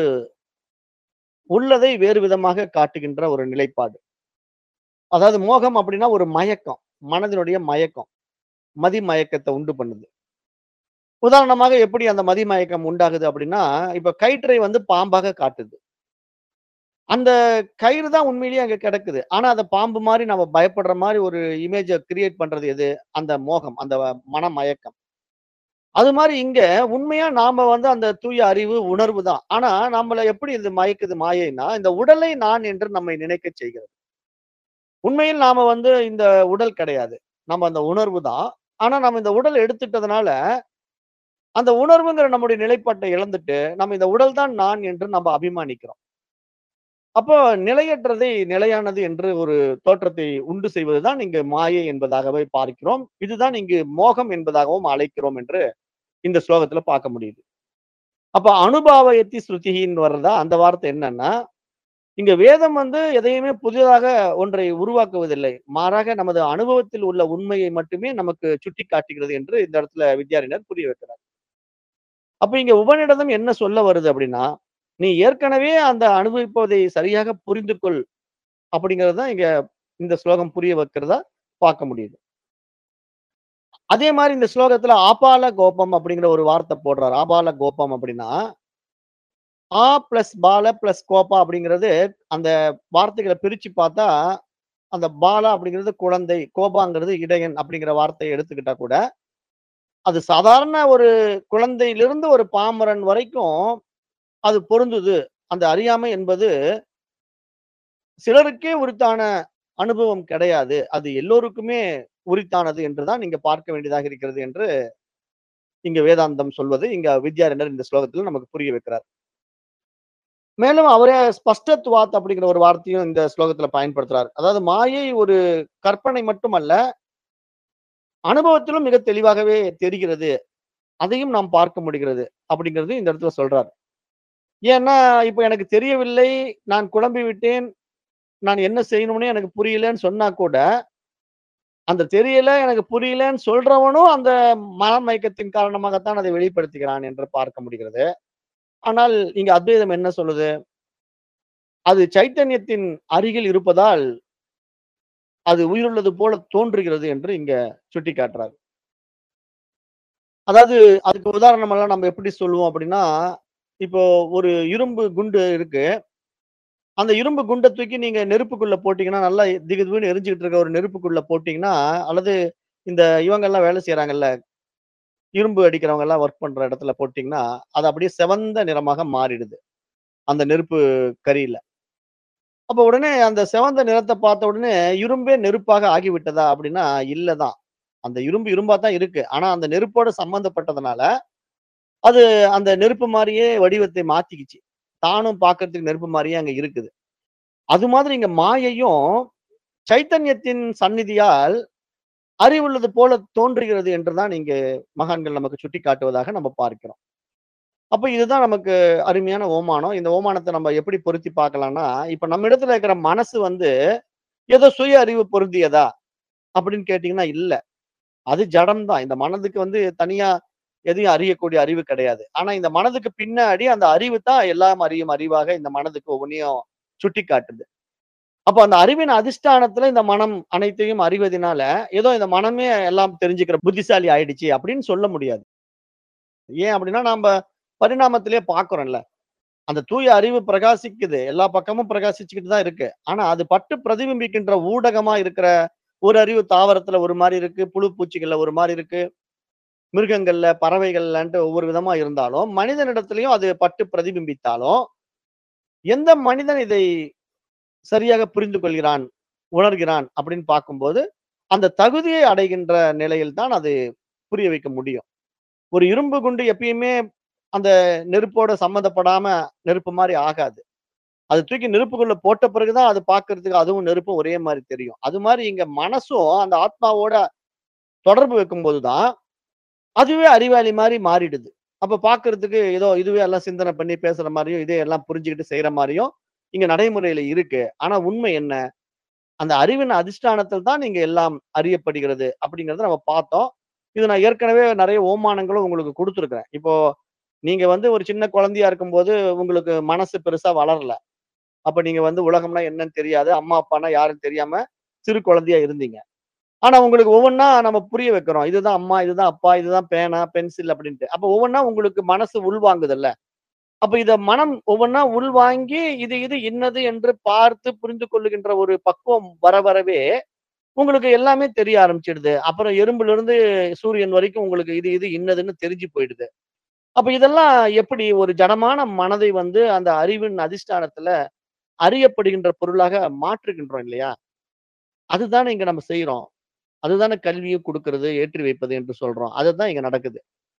உள்ளதை வேறு விதமாக காட்டுகின்ற ஒரு நிலைப்பாடு அதாவது மோகம் அப்படின்னா ஒரு மயக்கம் மனதினுடைய மயக்கம் மதி மயக்கத்தை உண்டு பண்ணுது உதாரணமாக எப்படி அந்த மதி மயக்கம் உண்டாகுது அப்படின்னா இப்ப கயிற்றை வந்து பாம்பாக காட்டுது அந்த கயிறு தான் உண்மையிலேயே அங்க கிடக்குது ஆனா அந்த பாம்பு மாதிரி நம்ம பயப்படுற மாதிரி ஒரு இமேஜை கிரியேட் பண்றது எது அந்த மோகம் அந்த மன மயக்கம் அது மாதிரி இங்க உண்மையா நாம வந்து அந்த தூய அறிவு உணர்வு தான் ஆனா நம்மள எப்படி இது மயக்குது மாயைன்னா இந்த உடலை நான் என்று நம்மை நினைக்க செய்கிறது உண்மையில் நாம வந்து இந்த உடல் கிடையாது நம்ம அந்த உணர்வு தான் ஆனா நம்ம இந்த உடல் எடுத்துட்டதுனால அந்த உணர்வுங்கிற நம்முடைய நிலைப்பாட்டை இழந்துட்டு நம்ம இந்த உடல் தான் நான் என்று நம்ம அபிமானிக்கிறோம் அப்போ நிலையற்றதை நிலையானது என்று ஒரு தோற்றத்தை உண்டு செய்வதுதான் இங்கு மாயை என்பதாகவே பார்க்கிறோம் இதுதான் இங்கு மோகம் என்பதாகவும் அழைக்கிறோம் என்று இந்த ஸ்லோகத்துல பார்க்க முடியுது அப்ப அனுபாவயத்தி ஸ்ருதின்னு வர்றதா அந்த வார்த்தை என்னன்னா இங்க வேதம் வந்து எதையுமே புதிதாக ஒன்றை உருவாக்குவதில்லை. மாறாக நமது அனுபவத்தில் உள்ள உண்மையை மட்டுமே நமக்கு சுட்டிக்காட்டுகிறது என்று இந்த இடத்துல வித்யாரண்யர் புரிய வைக்கிறார். அப்ப இங்க உபநிடதம் என்ன சொல்ல வருது அப்படின்னா, நீ ஏற்கனவே அந்த அனுபவிப்பதை சரியாக புரிந்து கொள். அப்படிங்கிறது தான் இங்க இந்த ஸ்லோகம் புரிய வைக்கிறதா பார்க்க முடியுது. அதே மாரி இந்த ஸ்லோகத்துல ஆபால கோபம் அப்படிங்கிற ஒரு வார்த்தை போடுறாரு. ஆபால கோபம் அப்படின்னா, ஆ பிளஸ் பால பிளஸ் கோபா அப்படிங்கிறது அந்த வார்த்தைகள பிரிச்சு பார்த்தா, அந்த பாலா அப்படிங்கிறது குழந்தை, கோபாங்கிறது இடையன் அப்படிங்கிற வார்த்தைய எடுத்துக்கிட்டா கூட, அது சாதாரண ஒரு குழந்தையிலிருந்து ஒரு பாமரன் வரைக்கும் அது பொருந்துது. அந்த அறியாமை என்பது சிலருக்கே உரித்தான அனுபவம் கிடையாது. அது எல்லோருக்குமே உரித்தானது என்று தான் நீங்க பார்க்க வேண்டியதாக இருக்கிறது என்று இங்க வேதாந்தம் சொல்வது, இங்க வித்யாரண்யர் இந்த ஸ்லோகத்துல நமக்கு புரிய வைக்கிறார். மேலும் அவரே ஸ்பஷ்டத்வாத் அப்படிங்கிற ஒரு வார்த்தையும் இந்த ஸ்லோகத்துல பயன்படுத்துறார். அதாவது மாயை ஒரு கற்பனை மட்டுமல்ல, அனுபவத்திலும் மிக தெளிவாகவே தெரிகிறது. அதையும் நாம் பார்க்க முடிகிறது. அப்படிங்கிறது இந்த இடத்துல சொல்றார். ஏன்னா, இப்ப எனக்கு தெரியவில்லை, நான் குழம்பி விட்டேன், நான் என்ன செய்யணும்னே எனக்கு புரியலன்னு சொன்னா கூட, அந்த தெரியல, எனக்கு புரியலன்னு சொல்றவனும் அந்த மனமயக்கத்தின் காரணமாகத்தான் அதை வெளிப்படுத்துகிறான் என்று பார்க்க முடிகிறது. ஆனால் இங்க அத்வைதம் என்ன சொல்லுது? அது சைத்தன்யத்தின் அருகில் இருப்பதால், அது உயிருள்ளது போல தோன்றுகிறது என்று இங்க சுட்டிக்காட்டுறார். அதாவது அதுக்கு உதாரணமெல்லாம் நம்ம எப்படி சொல்லுவோம் அப்படின்னா, இப்போ ஒரு இரும்பு குண்டு இருக்கு. அந்த இரும்பு குண்ட தூக்கி நீங்க நெருப்புக்குள்ள போட்டீங்கன்னா, நல்லா திகுதிகுன்னு எரிஞ்சுகிட்டு இருக்க ஒரு நெருப்புக்குள்ள போட்டீங்கன்னா, அல்லது இந்த இவங்கலாம் வேலை செய்றாங்கல்ல, இரும்பு அடிக்கிறவங்கலாம் வொர்க் பண்ற இடத்துல போட்டீங்கன்னா, அது அப்படியே சிவந்த நிறமாக மாறிடுது. அந்த நெருப்பு கரியில. அப்ப உடனே அந்த சிவந்த நிறத்த பார்த்த உடனே, இரும்பே நெருப்பாக ஆகிவிட்டதா அப்படின்னா, இல்ல தான். அந்த இரும்பு இரும்பா தான் இருக்கு. ஆனா அந்த நெருப்போட சம்பந்தப்பட்டதுனால, அது அந்த நெருப்பு மாரியே வடிவத்தை மாத்திக்கிச்சு. தானும் பார்க்கறதுக்கு நெருப்பு மாரியே அங்க இருக்குது. அது மாதிரி இங்க மாயையும், சைத்தன்யத்தின் சந்நிதியால் அறிவுள்ளது போல தோன்றுகிறது என்று தான் இங்க மகான்கள் நமக்கு சுட்டிக்காட்டுவதாக நம்ம பார்க்கிறோம். அப்ப இதுதான் நமக்கு அருமையான ஓமானம். இந்த ஓமானத்த நம்ம எப்படி பொருத்தி பார்க்கலாம்னா, இப்ப நம்ம இடத்துல இருக்கிற மனசு வந்து, ஏதோ சுய அறிவு பொருந்தியதா? அப்படின்னு கேட்டீங்கன்னா இல்ல. அது ஜடம் தான். இந்த மனதுக்கு வந்து தனியா எதையும் அறியக்கூடிய அறிவு கிடையாது. ஆனா இந்த மனதுக்கு பின்னாடி அந்த அறிவு தான் எல்லாம் அறியும் அறிவாக இந்த மனதுக்கு ஒவ்வொன்னையும் சுட்டிக்காட்டுது. அப்ப அந்த அறிவின் அதிஷ்டானத்துல இந்த மனம் அனைத்தையும் அறிவதினால, ஏதோ இந்த மனமே எல்லாம் தெரிஞ்சுக்கிற புத்திசாலி ஆயிடுச்சு அப்படின்னு சொல்ல முடியாது. ஏன் அப்படின்னா, நம்ப பரிணாமத்திலேயே பார்க்கிறோம்ல. அந்த தூய அறிவு பிரகாசிக்குது. எல்லா பக்கமும் பிரகாசிச்சுக்கிட்டு தான் இருக்கு. ஆனா அது பட்டு பிரதிபிம்பிக்கின்ற ஊடகமா இருக்கிற ஒரு அறிவு தாவரத்துல ஒரு மாரி இருக்கு, புழு பூச்சிகள்ல ஒரு மாரி இருக்கு. மிருகங்கள்ல, பறவைகள்லன்ட்டு ஒவ்வொரு விதமா இருந்தாலும், மனிதனிடத்திலயும் அது பட்டு பிரதிபிம்பித்தாலும், எந்த மனிதன் இதை சரியாக புரிந்து கொள்கிறான், உணர்கிறான் அப்படின்னு பார்க்கும்போது, அந்த தகுதியை அடைகின்ற நிலையில் தான் அது புரிய வைக்க முடியும். ஒரு இரும்பு குண்டு எப்பயுமே அந்த நெருப்போட சம்மந்தப்படாம நெருப்பு மாரி ஆகாது. அது தூக்கி நெருப்புக்குள்ள போட்ட பிறகு தான் அது பார்க்கறதுக்கு அதுவும் நெருப்பும் ஒரே மாரி தெரியும். அது மாரி இங்க மனசும் அந்த ஆத்மாவோட தொடர்பு வைக்கும்போது தான், அதுவே அறிவாளி மாரி மாறிடுது. அப்ப பார்க்கறதுக்கு ஏதோ இதுவே எல்லாம் சிந்தனை பண்ணி பேசுற மாரியும், இதே எல்லாம் புரிஞ்சுகிட்டு செய்ற மாரியும் இங்க நடைமுறையில இருக்கு. ஆனா உண்மை என்ன? அந்த அறிவின் அதிஷ்டானத்தில் தான் இங்க எல்லாம் அறியப்படுகிறது அப்படிங்கிறத நம்ம பார்த்தோம். இது நான் ஏற்கனவே நெறைய ஓமானங்களும் உங்களுக்கு குடுத்துருக்கிறேன். இப்போ நீங்க வந்து ஒரு சின்ன குழந்தையா இருக்கும்போது, உங்களுக்கு மனசு பெருசா வளரல. அப்ப நீங்க வந்து உலகம்னா என்னன்னு தெரியாது. அம்மா, அப்பான்னா யாருன்னு தெரியாம சிறு குழந்தையா இருந்தீங்க. ஆனா உங்களுக்கு ஒவ்வொன்னா நம்ம புரிய வைக்கிறோம். இதுதான் அம்மா, இதுதான் அப்பா, இதுதான் பேனா, பென்சில் அப்படின்ட்டு. அப்ப ஒவ்வொன்னா உங்களுக்கு மனசு உள்வாங்குதுல்ல. அப்ப இத மனம் ஒவ்வொன்னா உள்வாங்கி, இது இது இன்னது என்று பார்த்து புரிந்து கொள்ளுகின்ற ஒரு பக்குவம் வர வரவே, உங்களுக்கு எல்லாமே தெரிய ஆரம்பிச்சிடுது. அப்புறம் எறும்பிலிருந்து சூரியன் வரைக்கும் உங்களுக்கு இது இது இன்னதுன்னு தெரிஞ்சு போயிடுது. அப்ப இதெல்லாம் எப்படி ஒரு ஜடமான மனதை வந்து அந்த அறிவின் அதிஷ்டானத்துல அறியப்படுகின்ற பொருளாக மாற்றுகின்றோம் இல்லையா? அதுதானே இங்க நம்ம செய்றோம். அதுதானே கல்விய குடுக்கிறது, ஏற்றி வைப்பது என்று சொல்றோம். அதுதான் இங்க நடக்குது.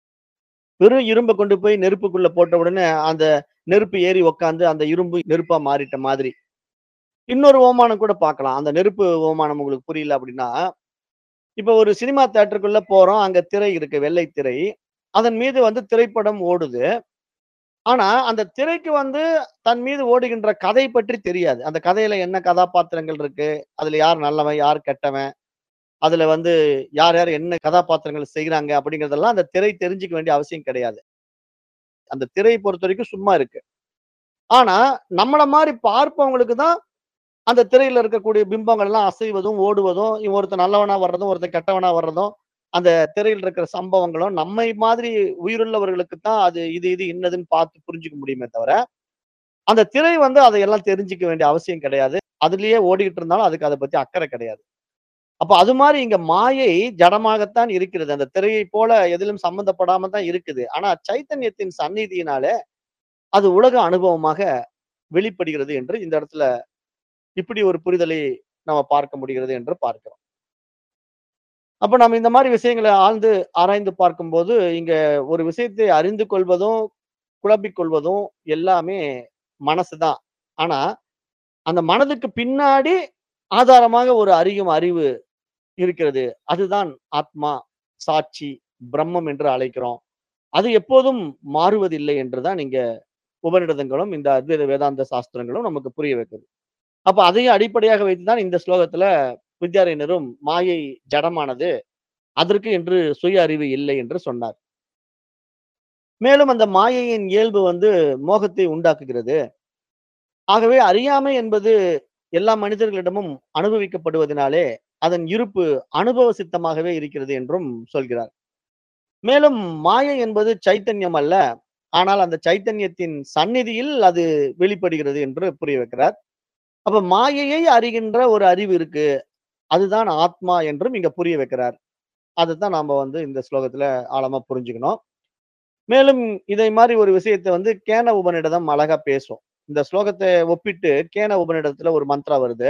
வெறும் இரும்ப கொண்டு போய் நெருப்புக்குள்ள போட்ட உடனே, அந்த நெருப்பு ஏறி உட்கார்ந்து அந்த இரும்பு நெருப்பா மாறிட்ட மாதிரி. இன்னொரு ஓமானம் கூட பார்க்கலாம். அந்த நெருப்பு ஓமானம் உங்களுக்கு புரியல அப்படின்னா, இப்ப ஒரு சினிமா தியேட்டருக்குள்ள போறோம். அங்க திரை இருக்கு. வெள்ளை திரை. அதன் மீது வந்து திரைப்படம் ஓடுது. ஆனா, அந்த திரைக்கு வந்து தன் மீது ஓடுகின்ற கதை பற்றி தெரியாது. அந்த கதையில என்ன கதாபாத்திரங்கள் இருக்கு? அதுல யார் நல்லவன்? யார் கெட்டவன்? அதுல வந்து யார், யார் என்ன கதாபாத்திரங்கள் செய்றாங்க? அப்படிங்கிறதெல்லாம் அந்த திரை தெரிஞ்சுக்க வேண்டிய அவசியம் கிடையாது. அந்த திரைய பொறுத்தவரைக்கும் சும்மா இருக்கு. ஆனா, நம்மள மாரி பார்ப்பவங்களுக்கு தான் அந்த திரையில இருக்கக்கூடிய பிம்பங்கள் எல்லாம் அசைவதும், ஓடுவதும், இவன் ஒருத்தன் நல்லவனா வர்றதும், ஒருத்தன் கெட்டவனா வர்றதும், அந்த திரையில இருக்கிற சம்பவங்களும் நம்மை மாதிரி உயிருள்ளவர்களுக்கு தான் அது இது, இது இன்னதுன்னு பார்த்து புரிஞ்சுக்க முடியுமே தவிர, அந்த திரை வந்து அதையெல்லாம் தெரிஞ்சுக்க வேண்டிய அவசியம் கிடையாது. அதிலேயே ஓடிக்கிட்டு இருந்தாலும் அதுக்கு அத பத்தி அக்கறை கிடையாது. அப்ப அது மாரி இங்க மாயை ஜடமாகத்தான் இருக்கிறது. அந்த திரையைப் போல எதிலும் சம்பந்தப்படாம தான் இருக்குது. ஆனா சைத்தன்யத்தின் சந்நிதியினாலே அது உலக அனுபவமாக வெளிப்படுகிறது என்று இந்த இடத்துல இப்படி ஒரு புரிதலை நம்ம பார்க்க முடிகிறது என்று பார்க்கிறோம். அப்ப நம்ம இந்த மாரி விஷயங்கள ஆழ்ந்து ஆராய்ந்து பார்க்கும்போது, இங்க ஒரு விஷயத்தை அறிந்து கொள்வதும், குழப்பிக் கொள்வதும் எல்லாமே மனசு தான். ஆனா, அந்த மனதுக்கு பின்னாடி ஆதாரமாக ஒரு அறியும் அறிவு இருக்கிறது. அதுதான் ஆத்மா, சாட்சி, பிரம்மம் என்று அழைக்கிறோம். அது எப்போதும் மாறுவதில்லை என்று தான் இங்க உபநிடதங்களும், இந்த அத்வைத வேதாந்த சாஸ்திரங்களும் நமக்கு புரிய வைக்குது. அப்ப அதையும் அடிப்படையாக வைத்து தான் இந்த ஸ்லோகத்துல வித்யாரண்யரும் மாயை ஜடமானது. அதற்கு என்று சுய அறிவு இல்லை என்று சொன்னார். மேலும் அந்த மாயையின் இயல்பு வந்து மோகத்தை உண்டாக்குகிறது. ஆகவே அறியாமை என்பது எல்லா மனிதர்களிடமும் அனுபவிக்கப்படுவதினாலே, அதன் இருப்பு அனுபவ சித்தமாகவே இருக்கிறது என்றும் சொல்கிறார். மேலும் மாயை என்பது சைத்தன்யம் அல்ல. ஆனால் அந்த சைத்தன்யத்தின் சந்நிதியில் அது வெளிப்படுகிறது என்று புரிய வைக்கிறார். அப்ப மாயையை அறிகின்ற ஒரு அறிவு இருக்கு. அதுதான் ஆத்மா என்றும் இங்க புரிய வைக்கிறார். அதத்தான் நாம வந்து இந்த ஸ்லோகத்துல ஆழமா புரிஞ்சுக்கணும். மேலும் இதை மாரி ஒரு விஷயத்த வந்து கேன உபநிடதம் அழகா பேசும். இந்த ஸ்லோகத்த ஒப்பிட்டு கேன உபநிடதத்துல ஒரு மந்த்ரா வருது.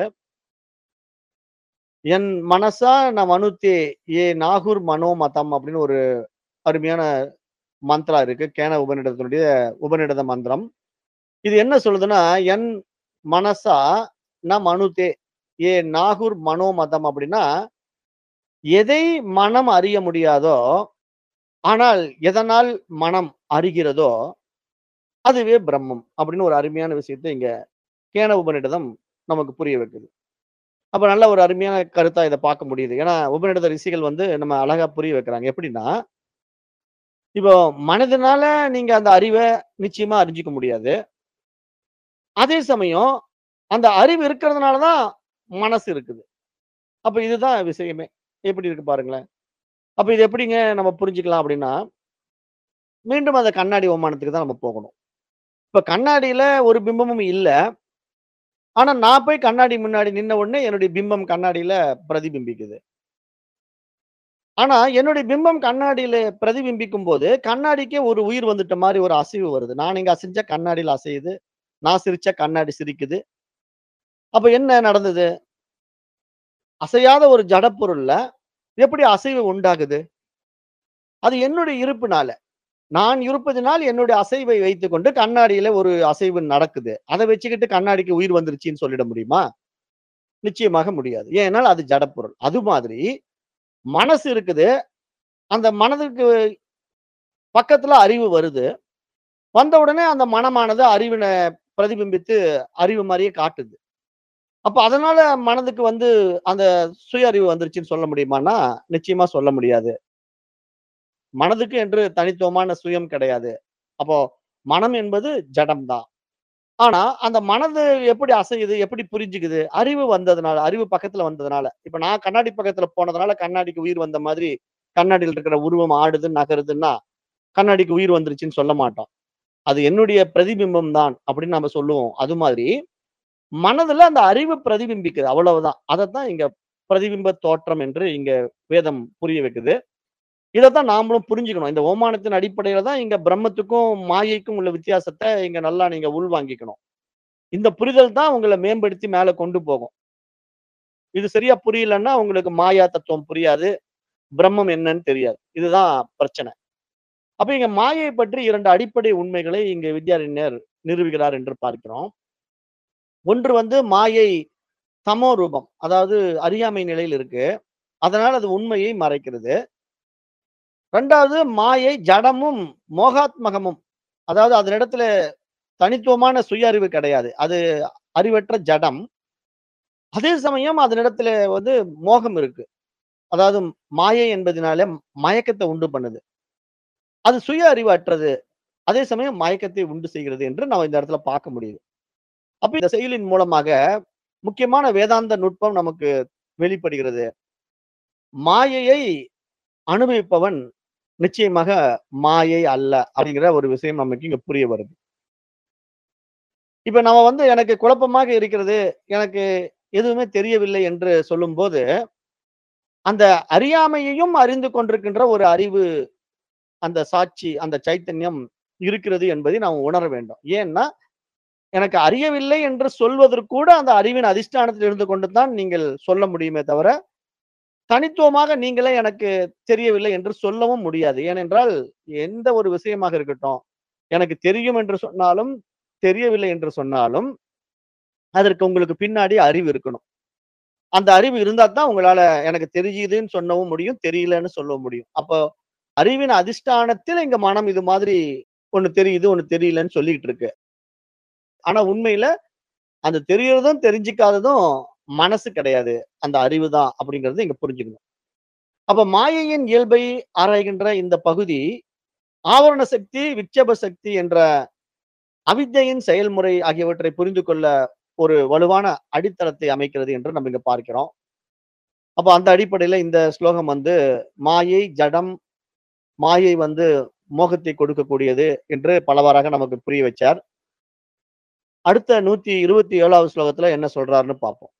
என் மனசா ந மனுத்தே ஏ நாகுர் மனோமதம் அப்படின்னு ஒரு அருமையான மந்த்ரா இருக்கு. கேன உபநிடதத்தினுடைய உபநிடத மந்திரம். இது என்ன சொல்லுதுன்னா, என் மனசா ந மனுதே ஏ நாகுர் மனோமதம் அப்படின்னா, எதை மனம் அறிய முடியாதோ, ஆனால் எதனால் மனம் அறிகிறதோ, அதுவே பிரம்மம் அப்படின்னு ஒரு அருமையான விஷயத்த இங்க கேன உபநிடதம் நமக்கு புரிய வைக்குது. அப்ப நல்ல ஒரு அருமையான கருத்தா இத பார்க்க முடியுது. ஏன்னா, உபநிடத ரிஷிகள் வந்து நம்ம அழகா புரிய வைக்கிறாங்க. எப்படின்னா, இப்போ மனதினால நீங்க அந்த அறிவ நிச்சயமா அறிஞ்சுக்க முடியாது. அதே சமயம் அந்த அறிவு இருக்கிறதுனால தான் மனசு இருக்குது. அப்ப இதுதான் விஷயமே. எப்படி இருக்கு பாருங்களேன். அப்ப இது எப்படிங்க நம்ம புரிஞ்சுக்கலாம் அப்படின்னா, மீண்டும் அந்த கண்ணாடி ஓமானத்துக்கு தான் நம்ம போகணும். இப்ப கண்ணாடியில ஒரு பிம்பமும் இல்ல. ஆனா நான் போய் கண்ணாடி முன்னாடி நின்ன உடனே என்னுடைய பிம்பம் கண்ணாடியில பிரதிபிம்பிக்குது. ஆனா என்னுடைய பிம்பம் கண்ணாடியில பிரதிபிம்பிக்கும்போது, கண்ணாடிக்கே ஒரு உயிர் வந்துட்ட மாரி ஒரு அசைவு வருது. நான் இங்க அசைஞ்சா கண்ணாடியில அசையுது. நான் சிரிச்சா கண்ணாடி சிரிக்குது. அப்ப என்ன நடந்தது? அசையாத ஒரு ஜட பொருள்ல எப்படி அசைவு உண்டாகுது? அது என்னுடைய இருப்புனால. நான் இருப்பதினால் என்னுடைய அசைவை வைத்துக்கொண்டு கண்ணாடியில ஒரு அசைவு நடக்குது. அத வச்சுக்கிட்டு கண்ணாடிக்கு உயிர் வந்துருச்சுன்னு சொல்லிட முடியுமா? நிச்சயமாக முடியாது. ஏனால் அது ஜடப்பொருள். அது மாதிரி மனசு இருக்குது. அந்த மனதுக்கு பக்கத்துல அறிவு வருது. வந்த உடனே அந்த மனமானது அறிவின பிரதிபிம்பித்து அறிவு மாரியே காட்டுது. அப்ப அதனால மனதுக்கு வந்து அந்த சுய அறிவு வந்துருச்சுன்னு சொல்ல முடியுமான்னா, நிச்சயமா சொல்ல முடியாது. மனதுக்கு என்று தனித்துவமான சுயம் கிடையாது. அப்போ மனம் என்பது ஜடம் தான். ஆனா, அந்த மனது எப்படி அசையுது? எப்படி புரிஞ்சுக்குது? அறிவு வந்ததுனால, அறிவு பக்கத்துல வந்ததுனால. இப்ப நான் கண்ணாடி பக்கத்துல போனதுனால கண்ணாடிக்கு உயிர் வந்த மாதிரி, கண்ணாடியில இருக்கிற உருவம் ஆடுது, நகருதுன்னா, கண்ணாடிக்கு உயிர் வந்துருச்சுன்னு சொல்ல மாட்டோம். அது என்னுடைய பிரதிபிம்பம் தான் அப்படின்னு நாம சொல்லுவோம். அது மாதிரி, மனதுல அந்த அறிவு பிரதிபிம்பிக்குது. அவ்வளவுதான். அதத்தான் இங்க பிரதிபிம்ப தோற்றம் என்று இங்க வேதம் புரிய வைக்குது. இதத்தான் நாமளும் புரிஞ்சுக்கணும். இந்த ஓமானத்தின் அடிப்படையில தான் இங்க பிரம்மத்துக்கும், மாயைக்கும் உள்ள வித்தியாசத்த இங்க நல்லா நீங்க உள்வாங்கிக்கணும். இந்த புரிதல் தான் உங்கள மேம்படுத்தி மேல கொண்டு போகும். இது சரியா புரியலன்னா, உங்களுக்கு மாயா தத்துவம் புரியாது. பிரம்மம் என்னன்னு தெரியாது. இதுதான் பிரச்சனை. அப்ப இங்க மாயை பற்றி 2 அடிப்படை உண்மைகளை இங்க வித்யாரண்யர் நிரூபிக்கிறார் என்று பார்க்கிறோம். ஒன்று வந்து மாயை தமோ ரூபம். அதாவது அறியாமை நிலையில் இருக்கு. அதனால அது உண்மையை மறைக்கிறது. 2வது மாயை ஜடமும், மோகாத்மகமும். அதாவது அதனிடத்துல தனித்துவமான சுய அறிவு கிடையாது. அது அறிவற்ற ஜடம். அதே சமயம் அதனிடத்துல வந்து மோகம் இருக்கு. அதாவது மாயை என்பதினாலே மயக்கத்த உண்டு பண்ணுது. அது சுய அறிவு அற்றது. அதே சமயம் மயக்கத்தை உண்டு செய்கிறது என்று நம்ம இந்த இடத்துல பார்க்க முடியுது. அப்ப இந்த செயலின் மூலமாக முக்கியமான வேதாந்த நுட்பம் நமக்கு வெளிப்படுகிறது. மாயையை அனுபவிப்பவன் நிச்சயமாக மாயை அல்ல அப்படிங்கிற ஒரு விஷயம் நமக்கு இங்க புரிய வருது. இப்ப நம்ம வந்து எனக்கு குழப்பமாக இருக்கிறது. எனக்கு எதுவுமே தெரியவில்லை என்று சொல்லும்போது, அந்த அறியாமையையும் அறிந்து கொண்டிருக்கின்ற ஒரு அறிவு, அந்த சாட்சி, அந்த சைத்தன்யம் இருக்கிறது என்பதை நாம் உணர வேண்டும். ஏன்னா, எனக்கு அறியவில்லை என்று சொல்வதற்கூட அந்த அறிவின் அதிஷ்டானத்தில் இருந்து கொண்டு தான் நீங்கள் சொல்ல முடியுமே தவிர, தனித்துவமாக நீங்களே எனக்கு தெரியவில்லை என்று சொல்லவும் முடியாது. ஏனென்றால், எந்த ஒரு விஷயமாக இருக்கட்டும், எனக்கு தெரியும் என்று சொன்னாலும், தெரியவில்லை என்று சொன்னாலும், அதற்கு உங்களுக்கு பின்னாடி அறிவு இருக்கணும். அந்த அறிவு இருந்தா தான் உங்களால எனக்கு தெரியுதுன்னு சொல்லவும் முடியும், தெரியலன்னு சொல்லவும் முடியும். அப்போ அறிவின் அதிஷ்டானத்தில் இங்க மனம் இது மாதிரி ஒண்ணு தெரியுது, ஒண்ணு தெரியலன்னு சொல்லிட்டு இருக்கு. ஆனா உண்மையில அந்த தெரியறதும், தெரிஞ்சுக்காததும் மனசு கிடையாது. அந்த அறிவு தான் அப்படிங்கிறத இங்க புரிஞ்சுக்கணும். அப்ப மாயையின் இயல்பை ஆராய்கின்ற இந்த பகுதி, ஆவரண சக்தி, விட்சேப சக்தி என்ற அவித்தையின் செயல்முறை ஆகியவற்றை புரிந்து கொள்ள ஒரு வலுவான அடித்தளத்தை அமைக்கிறது என்று நம்ம இங்க பார்க்கிறோம். அப்ப அந்த அடிப்படையில இந்த ஸ்லோகம் வந்து மாயை, ஜடம், மாயை வந்து மோகத்தை கொடுக்கக்கூடியது என்று பலவாறாக நமக்கு புரிய வச்சார். அடுத்த 127வது ஸ்லோகத்துல என்ன சொல்றாருன்னு பார்ப்போம்.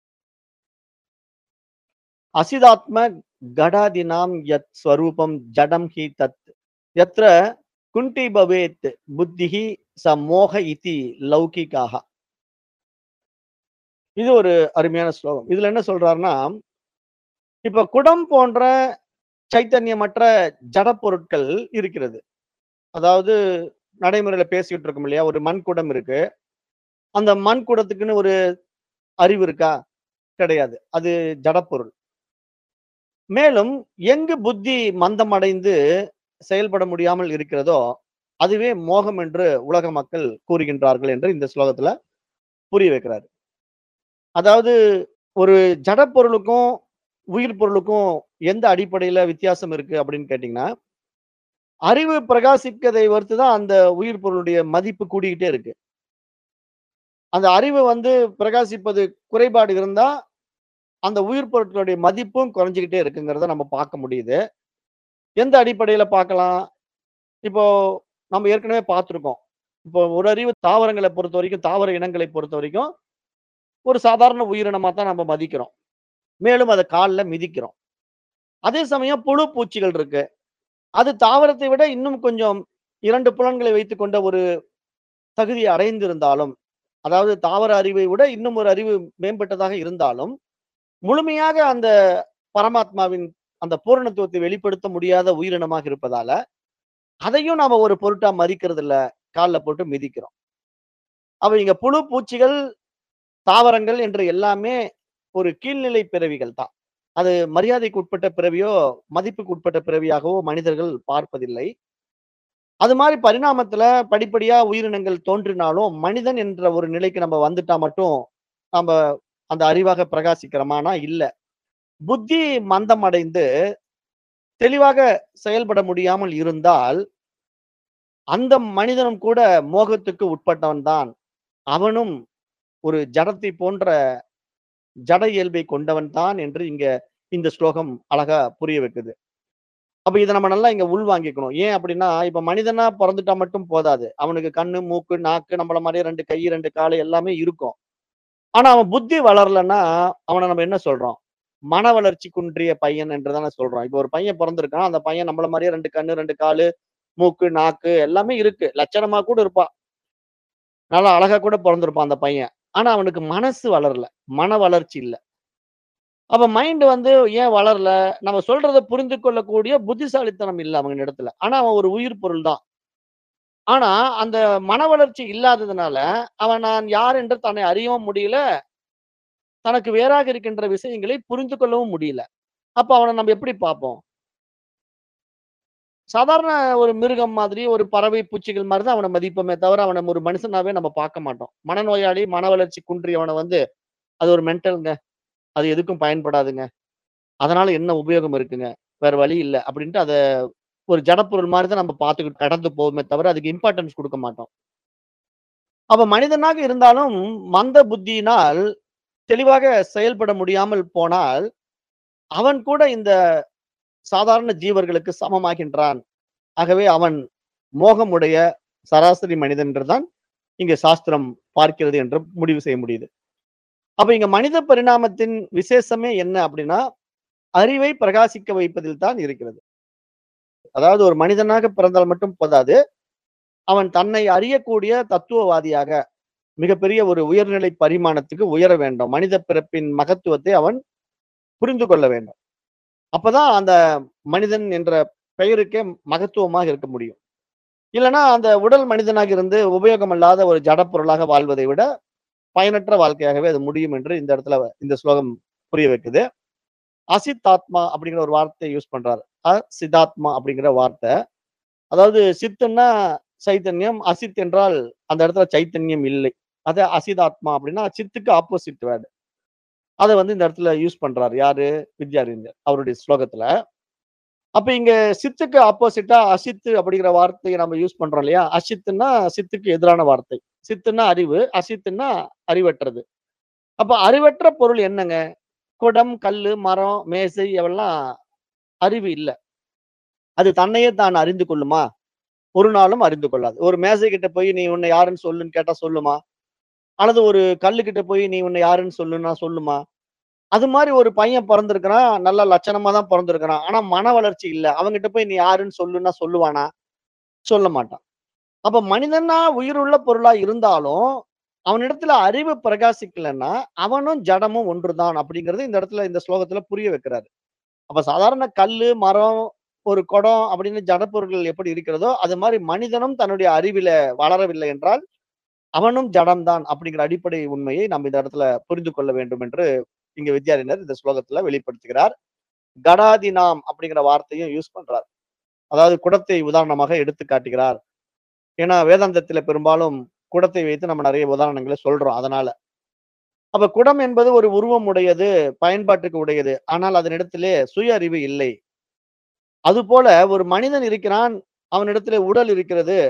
அசிதாத்ம கடாதினாம் யத் ஸ்வரூபம் ஜடம் ஹி தத் யத்ர குண்டி பவேத் புத்திஹி ச மோக இதி லௌகிகாக. இது ஒரு அருமையான ஸ்லோகம். இதுல என்ன சொல்றாருன்னா, இப்ப குடம் போன்ற சைத்தன்யமற்ற ஜட பொருட்கள் இருக்கிறது. அதாவது நடைமுறையில பேசிக்கிட்டு இருக்கோம் இல்லையா? ஒரு மண் குடம் இருக்கு. அந்த மண் குடத்துக்குன்னு ஒரு அறிவு இருக்கா? கிடையாது. அது ஜடப்பொருள். மேலும் எங்கு புத்தி மந்தமடைந்து செயல்பட முடியாமல் இருக்கிறதோ, அதுவே மோகம் என்று உலக மக்கள் கூறுகின்றார்கள் என்று இந்த ஸ்லோகத்துல புரிய வைக்கிறாரு. அதாவது ஒரு ஜடப்பொருளுக்கும், உயிர் பொருளுக்கும் எந்த அடிப்படையில வித்தியாசம் இருக்கு அப்படின்னு கேட்டீங்கன்னா, அறிவு பிரகாசிக்கதை பொறுத்து தான் அந்த உயிர் பொருளுடைய மதிப்பு கூடிக்கிட்டே இருக்கு. அந்த அறிவு வந்து பிரகாசிப்பது குறைபாடு இருந்தா, அந்த உயிர் பொருட்களுடைய மதிப்பும் குறைஞ்சுகிட்டே இருக்குங்கிறத நம்ம பார்க்க முடியுது. எந்த அடிப்படையில பார்க்கலாம்? இப்போ நம்ம ஏற்கனவே பார்த்திருக்கோம். இப்போ ஒரு அறிவு தாவரங்கள பொறுத்தவரைக்கும், தாவர இனங்களை பொறுத்தவரைக்கும், ஒரு சாதாரண உயிரினமா தான் நம்ம மதிக்கிறோம். மேலும் அத கால்ல மிதிக்கிறோம். அதே சமயம் புழு, பூச்சிகள் இருக்கு. அது தாவரத்தை விட இன்னும் கொஞ்சம் 2 புலன்களை வைத்துக்கொண்ட ஒரு தகுதியை அடைந்திருந்தாலும், அதாவது தாவர அறிவை விட இன்னும் ஒரு அறிவு மேம்பட்டதாக இருந்தாலும், முழுமையாக அந்த பரமாத்மாவின் அந்த பூரணத்துவத்தை வெளிப்படுத்த முடியாத உயிரினமாக இருப்பதால, அதையும் நாம ஒரு பொருட்டா மதிக்கிறதில்ல. கால்ல போட்டு மிதிக்கிறோம். அப்ப இங்க புழு, பூச்சிகள், தாவரங்கள் என்று எல்லாமே ஒரு கீழ்நிலை பிறவிகள் தான். அது மரியாதைக்கு உட்பட்ட பிறவியோ, மதிப்புக்கு உட்பட்ட பிறவியாகவோ மனிதர்கள் பார்ப்பதில்லை. அது மாரி பரிணாமத்துல படிப்படியா உயிரினங்கள் தோன்றினாலும், மனிதன் என்ற ஒரு நிலைக்கு நம்ம வந்துட்டா மட்டும், நம்ப அந்த அறிவாக பிரகாசிக்கிறோமானா இல்ல. புத்தி மந்தமடைந்து, தெளிவாக செயல்பட முடியாமல் இருந்தால், அந்த மனிதனும் கூட மோகத்துக்கு உட்பட்டவன் தான். அவனும் ஒரு ஜடத்தை போன்ற ஜட இயல்பை கொண்டவன் தான் என்று இங்க இந்த ஸ்லோகம் அழகா புரிய வைக்குது. அப்ப இத நம்ம நல்லா இங்க உள்வாங்கிக்கணும். ஏன் அப்படின்னா, இப்ப மனிதனா பொறந்துட்டா மட்டும் போதாது. அவனுக்கு கண்ணு, மூக்கு, நாக்கு நம்மள மாரியே 2 கை, 2 காலு எல்லாமே இருக்கும். ஆனா அவன் புத்தி வளரலன்னா, அவன நம்ம என்ன சொல்றோம்? மன வளர்ச்சி குன்றிய பையன் என்று தானே சொல்றோம். இப்ப ஒரு பையன் பொறந்திருக்கான். அந்த பையன் நம்மள மாரியே 2 கண்ணு, 2 காலு, மூக்கு, நாக்கு எல்லாமே இருக்கு. லட்சணமா கூட இருப்பான். நல்லா அழகா கூட பொறந்திருப்பான் அந்த பையன். ஆனா அவனுக்கு மனசு வளரல. மன வளர்ச்சி இல்ல. அப்ப மைண்ட் வந்து ஏன் வளரல? நம்ம சொல்றத புரிந்து கொள்ளக்கூடிய புத்திசாலித்தனம் இல்ல அவனிடத்துல. ஆனா அவன் ஒரு உயிர் பொருள் தான். ஆனா அந்த மன வளர்ச்சி இல்லாததுனால, அவன் நான் யார் என்று தன்னை அறியவும் முடியல. தனக்கு வேறாக இருக்கின்ற விஷயங்களை புரிந்து கொள்ளவும் முடியல. அப்ப அவன நம்ம எப்படி பார்ப்போம்? சாதாரண ஒரு மிருகம் மாதிரி, ஒரு பறவை, பூச்சிகள் மாரி தான் அவன மதிப்போமே தவிர, அவன ஒரு மனுஷனாவே நம்ம பார்க்க மாட்டோம். மனநோயாளி, மன வளர்ச்சி குன்றியவன வந்து, அது ஒரு மென்டல்ங்க. அது எதுக்கும் பயன்படாதுங்க. அதனால என்ன உபயோகம் இருக்குங்க? வேற வழி இல்ல. அப்படின்ட்டு அத ஒரு ஜடப்பொருள் மாரி தான் நம்ம பார்த்துக்கிட்டு கடந்து போவோமே தவிர, அதுக்கு இம்பார்ட்டன்ஸ் குடுக்க மாட்டோம். அப்ப மனிதனாக இருந்தாலும், மந்த புத்தியினால் தெளிவாக செயல்பட முடியாமல் போனால், அவன் கூட இந்த சாதாரண ஜீவர்களுக்கு சமமாகின்றான். ஆகவே அவன் மோகமுடைய சராசரி மனிதன் என்று தான் இங்க சாஸ்திரம் பார்க்கிறது என்று முடிவு செய்ய முடியுது. அப்ப இங்க மனித பரிணாமத்தின் விசேஷமே என்ன அப்படின்னா, அறிவை பிரகாசிக்க வைப்பதில் தான் இருக்கிறது. அதாவது ஒரு மனிதனாக பிறந்தால் மட்டும் போதாது. அவன் தன்னை அறியக்கூடிய தத்துவவாதியாக, மிகப்பெரிய ஒரு உயர்நிலை பரிமாணத்துக்கு உயர வேண்டும். மனித பிறப்பின் மகத்துவத்தை அவன் புரிந்து கொள்ள வேண்டும். அப்பதான் அந்த மனிதன் என்ற பெயருக்கே மகத்துவமாக இருக்க முடியும். இல்லன்னா அந்த உடல் மனிதனாக இருந்து உபயோகமில்லாத ஒரு ஜடப்பொருளாக வாழ்வதை விட, பயனற்ற வாழ்க்கையாகவே அது முடியும் என்று இந்த இடத்துல இந்த ஸ்லோகம் புரிய வைக்குது. அசித்தாத்மா அப்படிங்கிற ஒரு வார்த்தைய யூஸ் பண்றாரு. அசிதாத்மா அப்படிங்கிற வார்த்தை. அதாவது சித்துன்னா சைத்தன்யம், அசித் என்றால் அந்த இடத்துல சைத்தன்யம் இல்லை. அத அசிதாத்மா அப்படின்னா சித்துக்கு ஆப்போசிட் வேர்ட். அத வந்து இந்த இடத்துல யூஸ் பண்றாரு. யாரு? வித்யாரண்யர். அவருடைய ஸ்லோகத்துல. அப்ப இங்க சித்துக்கு ஆப்போசிட்டா அசித்து அப்படிங்கிற வார்த்தைய நம்ம யூஸ் பண்றோம் இல்லையா? அசித்துன்னா சித்துக்கு எதிரான வார்த்தை. சித்துன்னா அறிவு, அசித்துன்னா அறிவற்றது. அப்ப அறிவற்ற பொருள் என்னங்க? குடம், கல்லு, மரம், மேசை எவெல்லாம் அறிவு இல்ல. அது தன்னையே தான் அறிந்து கொள்ளுமா? ஒரு நாளும் அறிந்து கொள்ளாது. ஒரு மேசை கிட்ட போய் நீ உன்னை யாருன்னு சொல்லுன்னு கேட்டா சொல்லுமா? அல்லது ஒரு கல்லு கிட்ட போய் நீ உன்னை யாருன்னு சொல்லுன்னா சொல்லுமா? அது மாரி ஒரு பையன் பொறந்திருக்கிறான். நல்ல லட்சணமா தான் பொறந்திருக்கிறான். ஆனா மன வளர்ச்சி இல்ல. அவன்கிட்ட போய் நீ யாருன்னு சொல்லுன்னா சொல்லுவானா? சொல்ல மாட்டான். அப்ப மனிதனா உயிருள்ள பொருளா இருந்தாலும், அவனிடத்துல அறிவு பிரகாசிக்கலன்னா, அவனும் ஜடமும் ஒன்றுதான் அப்படிங்கிறது இந்த இடத்துல இந்த ஸ்லோகத்துல புரிய வைக்கிறாரு. அப்ப சாதாரண கல்லு, மரம், ஒரு குடம் அப்படின்னு ஜடப்பொருட்கள் எப்படி இருக்கிறதோ, அது மாரி மனிதனும் தன்னுடைய அறிவில வளரவில்லை என்றால், அவனும் ஜடம் தான் அப்படிங்கிற அடிப்படை உண்மையை நம்ம இந்த இடத்துல புரிந்து கொள்ள வேண்டும் என்று இங்க வித்யாரண்யர் இந்த ஸ்லோகத்துல வெளிப்படுத்துகிறார். கடாதினாம் அப்படிங்கிற வார்த்தையும் யூஸ் பண்றார். அதாவது குடத்தை உதாரணமாக எடுத்து காட்டுகிறார். ஏன்னா வேதாந்தத்தில பெரும்பாலும் குடத்தை வைத்து நம்ம நெறைய உதாரணங்கள சொல்றோம். அதனால. அப்ப குடம் என்பது ஒரு உருவம் உடையது, பயன்பாட்டுக்கு உடையது. ஆனால் அதனிடத்திலே சுய அறிவு இல்லை. அதுபோல ஒரு மனிதன் இருக்கிறான். அவனிடத்திலே உடல் இருக்கிறது.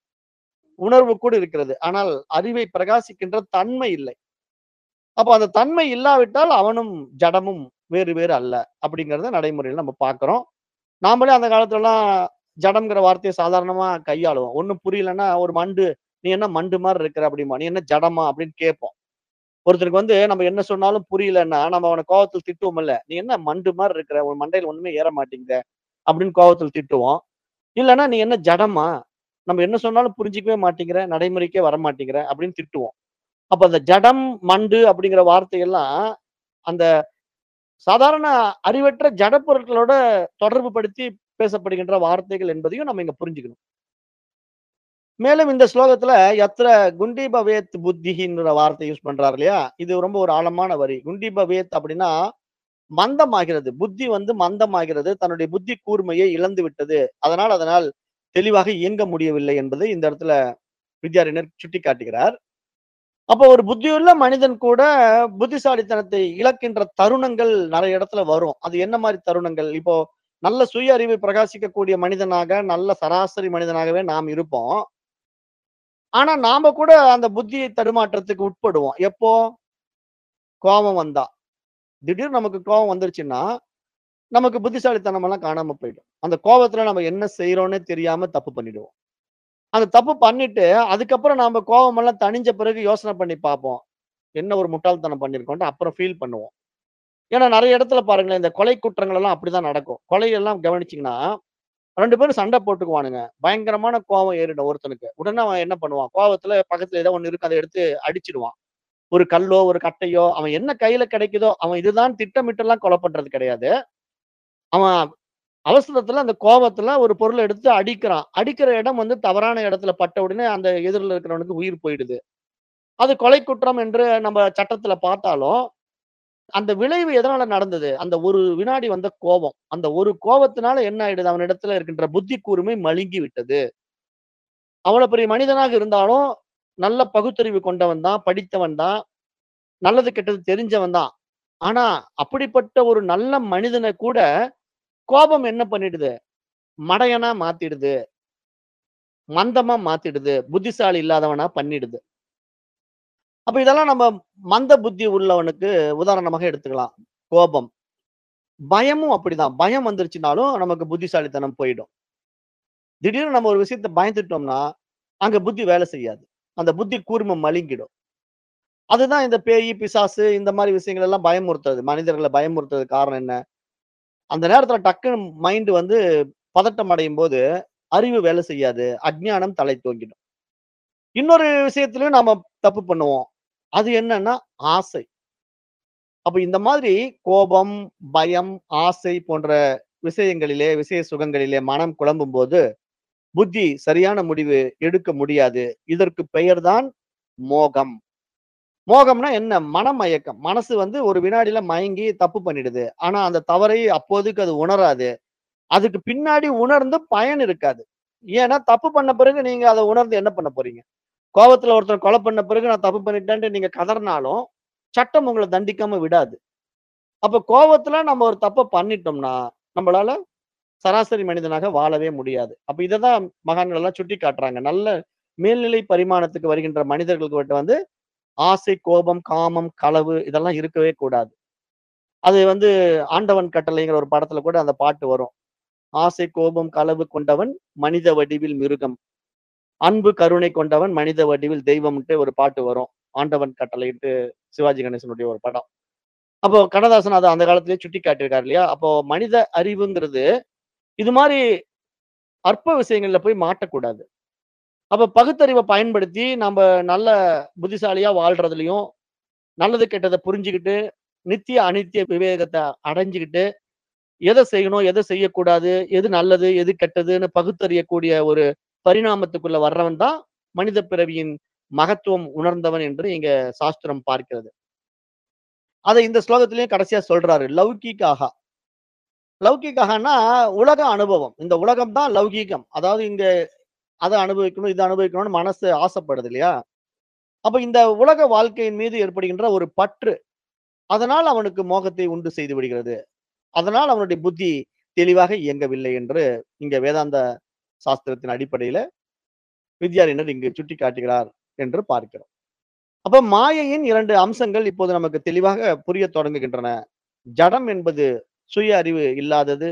உணர்வு கூட இருக்கிறது. ஆனால் அறிவை பிரகாசிக்கின்ற தன்மை இல்லை. அப்ப அந்த தன்மை இல்லாவிட்டால் அவனும் ஜடமும் வேறு வேறு அல்ல. அப்படிங்கிறத நடைமுறையில நம்ம பார்க்கிறோம். நாமளே அந்த காலத்துலலாம் ஜடம்ங்கிற வார்த்தைய சாதாரணமா கையாளுவோம். ஒண்ணும் புரியலன்னா ஒரு மண்டு, "நீ என்ன மண்டு மாரி இருக்கிற" அப்படிம்பான். "நீ என்ன ஜடமா?" அப்படின்னு கேட்போம். ஒருத்தருக்கு வந்து நம்ம என்ன சொன்னாலும் புரியலன்னா, நம்ம அவன கோவத்துல திட்டுவோம்ல. "நீ என்ன மண்டு மாரி இருக்கிற? உன் மண்டையில ஒண்ணுமே ஏற மாட்டேங்குதே" அப்படின்னு கோவத்துல திட்டுவோம். இல்லன்னா, "நீ என்ன ஜடமா? நம்ம என்ன சொன்னாலும் புரிஞ்சுக்கவே மாட்டேங்கிற, நடைமுறைக்கே வரமாட்டேங்கிற" அப்படின்னு திட்டுவோம். அப்ப அந்த ஜடம், மண்டு அப்படிங்கிற வார்த்தையெல்லாம், அந்த சாதாரண அறிவற்ற ஜட பொருட்களோட தொடர்பு படுத்தி பேசப்படுகின்ற வார்த்தைகள் என்பதையும் நம்ம இங்க புரிஞ்சுக்கணும். மேலும் இந்த ஸ்லோகத்துல "யத்ர குண்டி பவேத் புத்திஹின்ற வார்த்தை யூஸ் பண்றாரு இல்லையா? இது ரொம்ப ஒரு ஆழமான வரி. குண்டி பவேத் அப்படின்னா, மந்தமாகிறது. புத்தி வந்து மந்தமாகிறது. தன்னுடைய புத்தி கூர்மையை இழந்து விட்டது. அதனால் அதனால் தெளிவாக இயங்க முடியவில்லை என்பதை இந்த இடத்துல வித்யாரண்யர் சுட்டிக்காட்டுகிறார். அப்போ ஒரு புத்தியுள்ள மனிதன் கூட புத்திசாலித்தனத்தை இழக்கின்ற தருணங்கள் நெறைய இடத்துல வரும். அது என்ன மாரி தருணங்கள்? இப்போ நல்ல சுய அறிவை பிரகாசிக்கக்கூடிய மனிதனாக, நல்ல சராசரி மனிதனாகவே நாம் இருப்போம். ஆனா நாம கூட அந்த புத்தி தடுமாற்றத்துக்கு உட்படுவோம். எப்போ? கோவம் வந்தா. திடீர்னு நமக்கு கோவம் வந்துருச்சுன்னா, நமக்கு புத்திசாலித்தனம் எல்லாம் காணாம போயிடும். அந்த கோவத்துல நம்ம என்ன செய்றோம்னே தெரியாம தப்பு பண்ணிடுவோம். அந்த தப்பு பண்ணிட்டு, அதுக்கப்புறம் நாம கோவமெல்லாம் தணிஞ்ச பிறகு யோசனை பண்ணி பார்ப்போம். என்ன ஒரு முட்டாள்தனம் பண்ணியிருக்கோம்ன்ட்டு அப்புறம் ஃபீல் பண்ணுவோம். ஏன்னா நெறைய இடத்துல பாருங்களேன், இந்த கொலை குற்றங்கள் எல்லாம் அப்படிதான் நடக்கும். கொலை எல்லாம் கவனிச்சீங்கன்னா, 2 பேரும் சண்டை போட்டுக்குவானுங்க. பயங்கரமான கோவம் ஏறிடும் ஒருத்தனுக்கு. உடனே அவன் என்ன பண்ணுவான்? கோவத்துல பக்கத்துல ஏதோ ஒண்ணு இருக்கு. அத எடுத்து அடிச்சிடுவான். ஒரு கல்லோ, ஒரு கட்டையோ, அவன் என்ன கையில கிடைக்குதோ, அவன் இதுதான் திட்டமிட்டுலாம் கொலை பண்றது கிடையாது. அவன் அவசரத்துல அந்த கோவத்துல ஒரு பொருள எடுத்து அடிக்கிறான். அடிக்கிற இடம் வந்து தவறான இடத்துல பட்ட உடனே அந்த எதிர்ல இருக்கிறவனுக்கு உயிர் போயிடுது. அது கொலை குற்றம் என்று நம்ம சட்டத்துல பார்த்தாலும், அந்த விளைவு எதனால நடந்தது? அந்த ஒரு வினாடி வந்த கோபம். அந்த ஒரு கோபத்தினால என்ன ஆயிடுது? அவனிடத்துல இருக்கின்ற புத்தி கூர்மை மழுங்கி விட்டது. அவ்வளவு பெரிய மனிதனாக இருந்தாலும், நல்ல பகுத்தறிவு கொண்டவன் தான், படித்தவன் தான், நல்லது கெட்டது தெரிஞ்சவன் தான். ஆனா, அப்படிப்பட்ட ஒரு நல்ல மனிதன கூட கோபம் என்ன பண்ணிடுது? மடையனா மாத்திடுது. மந்தமா மாத்திடுது. புத்திசாலி இல்லாதவனா பண்ணிடுது. அப்ப இதெல்லாம் நம்ம மந்த புத்தி உள்ளவனுக்கு உதாரணமாக எடுத்துக்கலாம். கோபம். பயமும் அப்படிதான். பயம் வந்துருச்சுனாலும் நமக்கு புத்திசாலித்தனம் போயிடும். திடீர்னு நம்ம ஒரு விஷயத்த பயந்துட்டோம்னா, அங்க புத்தி வேலை செய்யாது. அந்த புத்தி கூர்மை மழுங்கிடும். அதுதான் இந்த பேயி, பிசாசு இந்த மாரி விஷயங்கள் எல்லாம் பயமுறுத்துறது. மனிதர்கள பயமுறுத்துறதுக்கு காரணம் என்ன? அந்த நேரத்துல டக்குனு மைண்ட் வந்து பதட்டம் அடையும்போது, அறிவு வேலை செய்யாது. அஞ்ஞானம் தலை தூங்கிடும். இன்னொரு விஷயத்திலயும் நாம தப்பு பண்ணுவோம். அது என்னன்னா, ஆசை. அப்ப இந்த மாதிரி கோபம், பயம், ஆசை போன்ற விஷயங்களிலே, விஷய சுகங்களிலே மனம் குழம்பும்போது, புத்தி சரியான முடிவு எடுக்க முடியாது. இதற்கு பெயர்தான் மோகம். மோகம்னா என்ன? மனமயக்கம். மனசு வந்து ஒரு வினாடில மயங்கி தப்பு பண்ணிடுது. ஆனா அந்த தவறை அப்போதைக்கு அது உணராது. அதுக்கு பின்னாடி உணர்ந்து பயன் இருக்காது. ஏன்னா தப்பு பண்ண பிறகு நீங்க அத உணர்ந்து என்ன பண்ண போறீங்க? கோவத்துல ஒருத்தர கொலை பண்ண பிறகு நான் தப்பு பண்ணிட்டேன்ட்டு நீங்க கதறினாலும், சட்டம் உங்கள தண்டிக்காம விடாது. அப்ப கோவத்துல நம்ம ஒரு தப்ப பண்ணிட்டோம்னா, நம்மளால சராசரி மனிதனாக வாழவே முடியாது. அப்ப இததான் மகான்கள் எல்லாம் சுட்டிக் காட்டுறாங்க. நல்ல மேல்நிலை பரிமாணத்துக்கு வருகின்ற மனிதர்களுக்கு வந்து ஆசை, கோபம், காமம், களவு இதெல்லாம் இருக்கவே கூடாது. அது வந்து ஆண்டவன் கட்டளைங்கிற ஒரு படத்துல கூட அந்த பாட்டு வரும். ஆசை, கோபம், களவு கொண்டவன் மனித வடிவில் மிருகம். அன்பு, கருணை கொண்டவன் மனித வடிவில் தெய்வம்ன்ட்டு ஒரு பாட்டு வரும். ஆண்டவன் கட்டளைன்ட்டு சிவாஜி கணேசனுடைய ஒரு படம். அப்போ கண்ணதாசன் அத அந்த காலத்திலேயே சுட்டிக் காட்டியிருக்காரு இல்லையா? அப்போ மனித அறிவுங்கிறது, இது மாரி அற்ப விஷயங்கள்ல போய் மாட்டக்கூடாது. அப்ப பகுத்தறிவ பயன்படுத்தி நம்ப நல்ல புத்திசாலியா வாழ்றதுலயும், நல்லது கெட்டத புரிஞ்சுகிட்டு, நித்திய, அநித்திய விவேகத்த அடைஞ்சுகிட்டு, எத செய்யணும், எத செய்யக்கூடாது, எது நல்லது, எது கெட்டதுன்னு பகுத்தறியக்கூடிய ஒரு பரிணாமத்துக்குள்ள வர்றவன் தான் மனித பிறவியின் மகத்துவம் உணர்ந்தவன் என்று இங்க சாஸ்திரம் பார்க்கிறது. அத இந்த ஸ்லோகத்திலேயும் கடைசியா சொல்றாரு. லௌகிகாஹா. லௌகிகாஹன்னா உலக அனுபவம். இந்த உலகம் தான் லௌகீகம். அதாவது இங்க அத அனுபவிக்கணும், இத அனுபவிக்கணும்னு மனசு ஆசைப்படுது இல்லையா? அப்ப இந்த உலக வாழ்க்கையின் மீது ஏற்படுகின்ற ஒரு பற்று, அதனால் அவனுக்கு மோகத்தை உண்டு செய்து விடுகிறது. அதனால் அவனுடைய புத்தி தெளிவாக இயங்கவில்லை என்று இங்க வேதாந்த சாஸ்திரத்தின் அடிப்படையில வித்யாரண்யர் இங்கு சுட்டிக்காட்டுகிறார் என்று பார்க்கிறோம். அப்ப மாயையின் 2 அம்சங்கள் இப்போது நமக்கு தெளிவாக புரியத் தொடங்குகின்றன. ஜடம் என்பது சுய அறிவு இல்லாதது.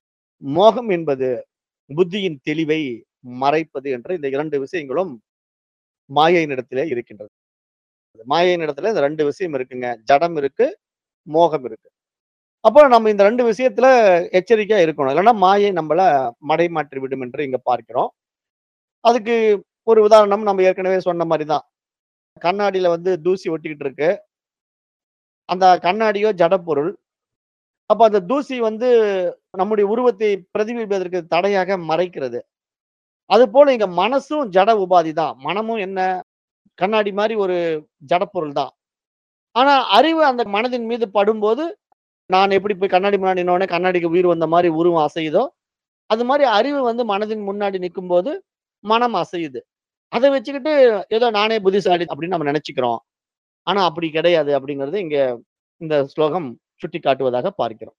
மோகம் என்பது புத்தியின் தெளிவை மறைப்பது என்ற இந்த 2 விஷயங்களும் மாயையினிடத்திலே இருக்கின்றது. மாயையினிடத்தில இந்த 2 விஷயம் இருக்குங்க. ஜடம் இருக்கு, மோகம் இருக்கு. அப்போ நம்ம இந்த 2 விஷயத்துல எச்சரிக்கையா இருக்கணும். இல்லன்னா மாயை நம்மள மடைமாற்றி விடும் என்று இங்க பார்க்கிறோம். அதுக்கு ஒரு உதாரணம் நம்ம ஏற்கனவே சொன்ன மாரி தான். கண்ணாடியில வந்து தூசி ஒட்டிக்கிட்டு இருக்கு. அந்த கண்ணாடியோ ஜடப்பொருள். அப்ப அந்த தூசி வந்து நம்முடைய உருவத்தை பிரதிபலிப்பதற்கு தடையாக மறைக்கிறது. அதுபோல இங்க மனசும் ஜட உபாதி தான். மனமும் என்ன? கண்ணாடி மாரி ஒரு ஜடப்பொருள் தான். ஆனா அறிவு அந்த மனதின் மீது படும்போது, நான் எப்படி போய் கண்ணாடி முன்னாடி நின்னோனே கண்ணாடிக்கு உயிர் வந்த மாரி உருவம் அசையுதோ, அது மாரி அறிவு வந்து மனதின் முன்னாடி நிக்கும்போது, மனம் அசையுது. அத வச்சுக்கிட்டு ஏதோ நானே புத்திசாலி அப்படின்னு நம்ம நெனச்சுக்கிறோம். ஆனா அப்படி கிடையாது அப்படிங்கிறது இங்க இந்த ஸ்லோகம் சுட்டிக்காட்டுவதாக பார்க்கிறோம்.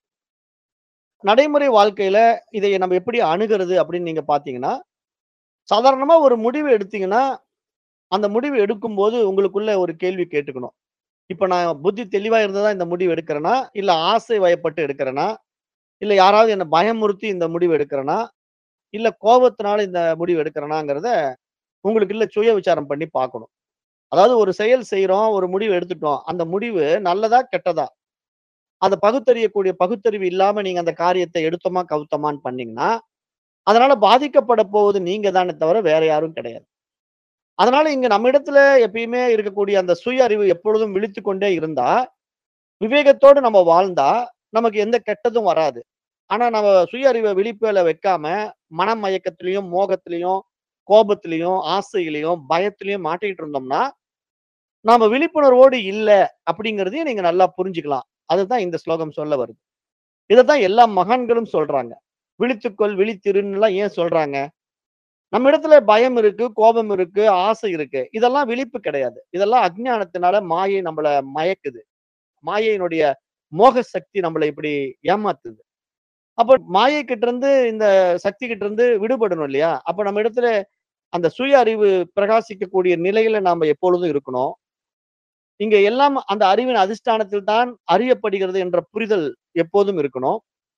நடைமுறை வாழ்க்கையில இதை நம்ம எப்படி அணுகுறது அப்படின்னு நீங்க பார்த்தீங்கன்னா, சாதாரணமா ஒரு முடிவு எடுத்தீங்கன்னா, அந்த முடிவு எடுக்கும்போது உங்களுக்குள்ள ஒரு கேள்வி கேட்டுக்கணும். இப்ப நான் புத்தி தெளிவா இருந்து தான் இந்த முடிவு எடுக்கிறேனா? இல்ல ஆசை வயப்பட்டு எடுக்கிறேனா? இல்ல யாராவது என்ன பயமுறுத்தி இந்த முடிவு எடுக்கிறேனா? இல்ல கோபத்தினால இந்த முடிவு எடுக்கிறேனாங்கிறத உங்களுக்குள்ள சுய விசாரம் பண்ணி பார்க்கணும். அதாவது ஒரு செயல் செய்றோம், ஒரு முடிவு எடுத்துட்டோம். அந்த முடிவு நல்லதா? கெட்டதா? அத பகுத்தறியக்கூடிய பகுத்தறிவு இல்லாம நீங்க அந்த காரியத்த எடுத்தோமா, கவுத்தோமான்னு பண்ணீங்கன்னா, அதனால பாதிக்கப்பட போவது நீங்க தானே தவிர வேற யாரும் கிடையாது. அதனால இங்க நம்மிடத்துல எப்பயுமே இருக்கக்கூடிய அந்த சுய அறிவு எப்பொழுதும் விழித்துக் கொண்டே இருந்தா, விவேகத்தோடு நம்ம வாழ்ந்தா, நமக்கு எந்த கெட்டதும் வராது. ஆனா நம்ம சுய அறிவ விழிப்புல வைக்காம, மனமயக்கத்திலயும், மோகத்திலயும், கோபத்திலயும், ஆசையிலயும், பயத்திலயும் மாட்டிக்கிட்டு இருந்தோம்னா, நாம விழிப்புணர்வோடு இல்ல அப்படிங்கிறதையும் நீங்க நல்லா புரிஞ்சுக்கலாம். அதுதான் இந்த ஸ்லோகம் சொல்ல வருது இதைத்தான் எல்லா மகான்களும் சொல்றாங்க விழித்துக்கொள் விழித்திருன்னு எல்லாம் ஏன் சொல்றாங்க நம்ம இடத்துல பயம் இருக்கு கோபம் இருக்கு ஆசை இருக்கு இதெல்லாம் விழிப்பு கிடையாது இதெல்லாம் அஜ்ஞானத்தினால மாயை நம்மள மயக்குது மாயையினுடைய மோக சக்தி நம்மளை இப்படி ஏமாத்துது அப்ப மாயை கிட்ட இருந்து இந்த சக்தி கிட்ட இருந்து விடுபடணும் இல்லையா அப்ப நம்ம இடத்துல அந்த சுய அறிவு பிரகாசிக்கக்கூடிய நிலையில நாம எப்பொழுதும் இருக்கணும் இங்க எல்லாம் அந்த அறிவின் அதிஷ்டானத்தில் தான் அறியப்படுகிறது என்ற புரிதல் எப்போதும் இருக்கணும்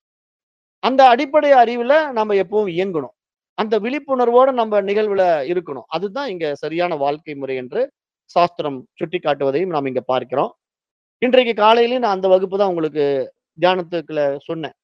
அந்த அடிப்படை அறிவுல நம்ம எப்பவும் இயங்கணும் அந்த விழிப்புணர்வோட நம்ம நிகழ்வுல இருக்கணும் அதுதான் இங்க சரியான வாழ்க்கை முறை என்று சாஸ்திரம் சுட்டி காட்டுவதையும் நாம் இங்க பார்க்கிறோம் இன்றைக்கு காலையிலேயே நான் அந்த வகுப்பு தான் உங்களுக்கு தியானத்துக்குள்ள சொன்னேன்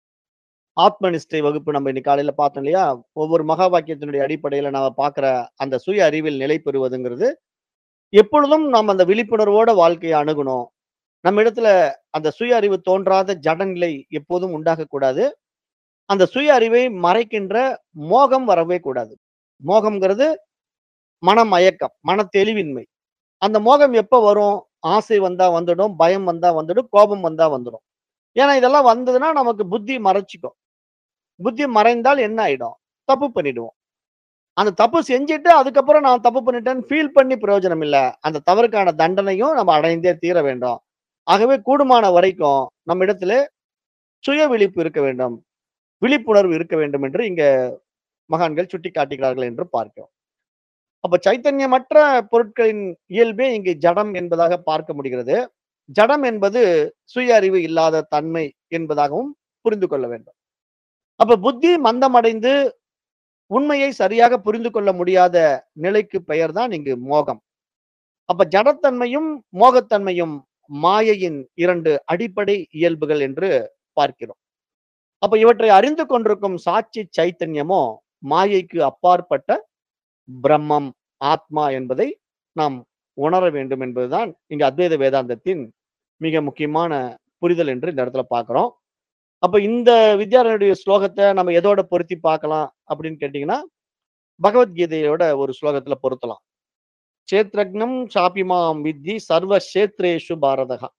ஆத்ம நிஷ்டை வகுப்பு நம்ம இன்னைக்கு காலையில பார்த்தோம் இல்லையா ஒவ்வொரு மகா வாக்கியத்தினுடைய அடிப்படையில நாம பார்க்கிற அந்த சுய அறிவில் நிலை பெறுவதுங்கிறது எப்பொழுதும் நாம் அந்த விழிப்புணர்வோட வாழ்க்கையை அணுகணும் நம்ம இடத்துல அந்த சுய அறிவு தோன்றாத ஜட நிலை எப்போதும் உண்டாகக்கூடாது அந்த சுய அறிவை மறைக்கின்ற மோகம் வரவே கூடாது மோகம்ங்கிறது மனமயக்கம் மன தெளிவின்மை அந்த மோகம் எப்ப வரும் ஆசை வந்தா வந்துடும் பயம் வந்தா வந்துடும் கோபம் வந்தா வந்துடும் ஏன்னா இதெல்லாம் வந்ததுன்னா நமக்கு புத்தி மறைச்சிக்கும் புத்தி மறைந்தால் என்ன ஆயிடும் தப்பு பண்ணிடுவோம் அந்த தப்பு செஞ்சுட்டு அதுக்கப்புறம் நான் தப்பு பண்ணிட்டேன்னு ஃபீல் பண்ணி பிரயோஜனம் இல்லை அந்த தவறுக்கான தண்டனையும் நம்ம அடைந்தே தீர வேண்டும் ஆகவே கூடுமான வரைக்கும் நம்ம இடத்துல சுய விழிப்பு இருக்க வேண்டும் விழிப்புணர்வு இருக்க வேண்டும் என்று இங்க மகான்கள் சுட்டி காட்டுகிறார்கள் என்று பார்க்கிறோம் அப்ப சைத்தன்யமற்ற பொருட்களின் இயல்பே இங்கு ஜடம் என்பதாக பார்க்க முடிகிறது ஜடம் என்பது சுய அறிவு இல்லாத தன்மை என்பதாகவும் புரிந்து கொள்ள வேண்டும் அப்ப புத்தி மந்தமடைந்து உண்மையை சரியாக புரிந்து கொள்ள முடியாத நிலைக்கு பெயர் தான் இங்கு மோகம் அப்ப ஜடத்தன்மையும் மோகத்தன்மையும் மாயையின் இரண்டு அடிப்படை இயல்புகள் என்று பார்க்கிறோம் அப்ப இவற்றை அறிந்து கொண்டிருக்கும் சாட்சி சைத்தன்யமோ மாயைக்கு அப்பாற்பட்ட பிரம்மம் ஆத்மா என்பதை நாம் உணர வேண்டும் என்பதுதான் இங்க அத்வைத வேதாந்தத்தின் மிக முக்கியமான புரிதல் என்று இந்த இடத்துல பார்க்கிறோம் அப்ப இந்த வித்யாரண்யுடைய ஸ்லோகத்தை நம்ம எதோட பொருத்தி பார்க்கலாம் அப்படின்னு கேட்டீங்கன்னா பகவத்கீதையோட ஒரு ஸ்லோகத்துல பொருத்தலாம் சேத்ரக்னம் சாபிமாம் வித்தி சர்வ சேத்ரேஷு பாரதகா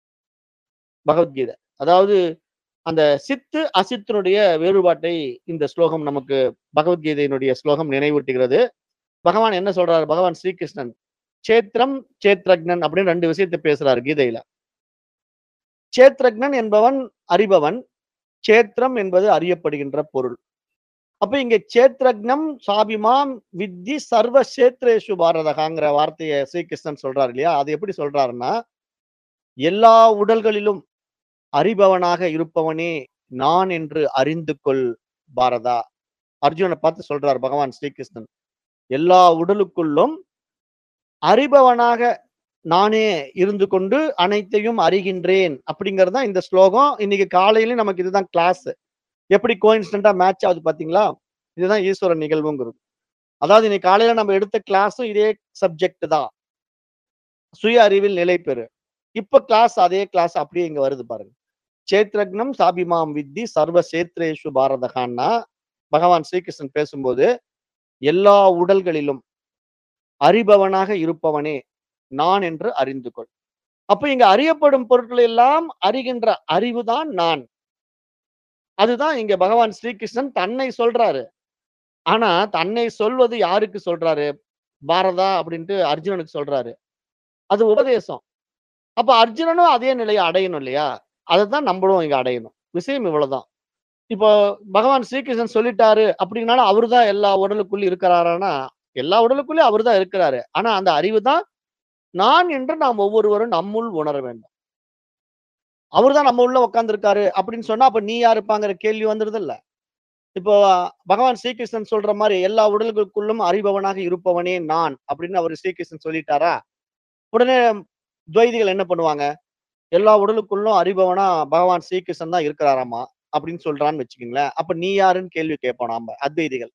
பகவத்கீதை அதாவது அந்த சித்து அசித்தினுடைய வேறுபாட்டை இந்த ஸ்லோகம் நமக்கு பகவத்கீதையினுடைய ஸ்லோகம் நினைவூட்டுகிறது பகவான் என்ன சொல்றாரு பகவான் ஸ்ரீகிருஷ்ணன் சேத்ரம் சேத்ரக்னன் அப்படின்னு ரெண்டு விஷயத்தை பேசுறாரு கீதையில சேத்ரக்னன் என்பவன் அறிபவன் சேத்ரம் என்பது அறியப்படுகின்ற பொருள் அப்ப இங்க சேத்ரக்னம் சாபிமாம் வித்தி சர்வ சேத்ரேஷு பாரதகாங்கிற வார்த்தையை ஸ்ரீகிருஷ்ணன் சொல்றாரு இல்லையா அது எப்படி சொல்றாருன்னா எல்லா உடல்களிலும் அறிபவனாக இருப்பவனே நான் என்று அறிந்து கொள் பாரதா அர்ஜுனனை பார்த்து சொல்றார் பகவான் ஸ்ரீகிருஷ்ணன் எல்லா உடலுக்குள்ளும் அறிபவனாக நானே இருந்து கொண்டு அனைத்தையும் அறிகின்றேன் அப்படிங்கிறது தான் இந்த ஸ்லோகம் இன்னைக்கு காலையில நமக்கு இதுதான் கிளாஸ் எப்படி கோயின்சிடண்டா மேட்ச் ஆகுது பாத்தீங்களா இதுதான் ஈஸ்வரன் நிகழ்வுங்கிறது அதாவது இன்னைக்கு காலையில நம்ம எடுத்த கிளாஸும் இதே சப்ஜெக்ட் தான் சுய அறிவில் நிலை பெறு இப்ப கிளாஸ் அதே கிளாஸ் அப்படியே இங்க வருது பாருங்க சேத்ரக்னம் சாபிமாம் வித்தி சர்வ சேத்ரேஷு பாரதகான்னா பகவான் ஸ்ரீகிருஷ்ணன் பேசும்போது எல்லா உடல்களிலும் அறிபவனாக இருப்பவனே நான் என்று அறிந்து கொள் அப்ப இங்க அறியப்படும் பொருட்கள் எல்லாம் அறிகின்ற அறிவுதான் நான் அதுதான் இங்க பகவான் ஸ்ரீகிருஷ்ணன் தன்னை சொல்றாரு ஆனா தன்னை சொல்வது யாருக்கு சொல்றாரு பாரதா அப்படின்ட்டு அர்ஜுனனுக்கு சொல்றாரு அது உபதேசம் அப்ப அர்ஜுனனும் அதே நிலையை அடையணும் இல்லையா அதைத்தான் நம்மளும் இங்க அடையணும் விஷயம் இவ்வளவுதான் இப்போ பகவான் ஸ்ரீகிருஷ்ணன் சொல்லிட்டாரு அப்படின்னாலும் அவரு தான் எல்லா உடலுக்குள்ளயும் இருக்கிறாரானா எல்லா உடலுக்குள்ளயும் அவர் தான் இருக்கிறாரு ஆனா அந்த அறிவு தான் நான் என்று நாம் ஒவ்வொருவரும் நம்முள் உணர வேண்டும் அவர் தான் நம்ம உள்ள உட்கார்ந்துருக்காரு அப்படின்னு சொன்னா அப்ப நீ யாருப்பாங்கிற கேள்வி வந்துருது இல்ல இப்போ பகவான் ஸ்ரீகிருஷ்ணன் சொல்ற மாதிரி எல்லா உடல்களுக்குள்ளும் அறிபவனாக இருப்பவனே நான் அப்படின்னு அவர் ஸ்ரீகிருஷ்ணன் சொல்லிட்டாரா உடனே துவைதிகள் என்ன பண்ணுவாங்க எல்லா உடலுக்குள்ளும் அறிபவனா பகவான் ஸ்ரீகிருஷ்ணன் தான் இருக்கிறாராமா அப்படின்னு சொல்றான்னு வச்சுக்கோங்களேன் அப்ப நீ யாருன்னு கேள்வி கேட்போம் நாம அத்வைதிகள்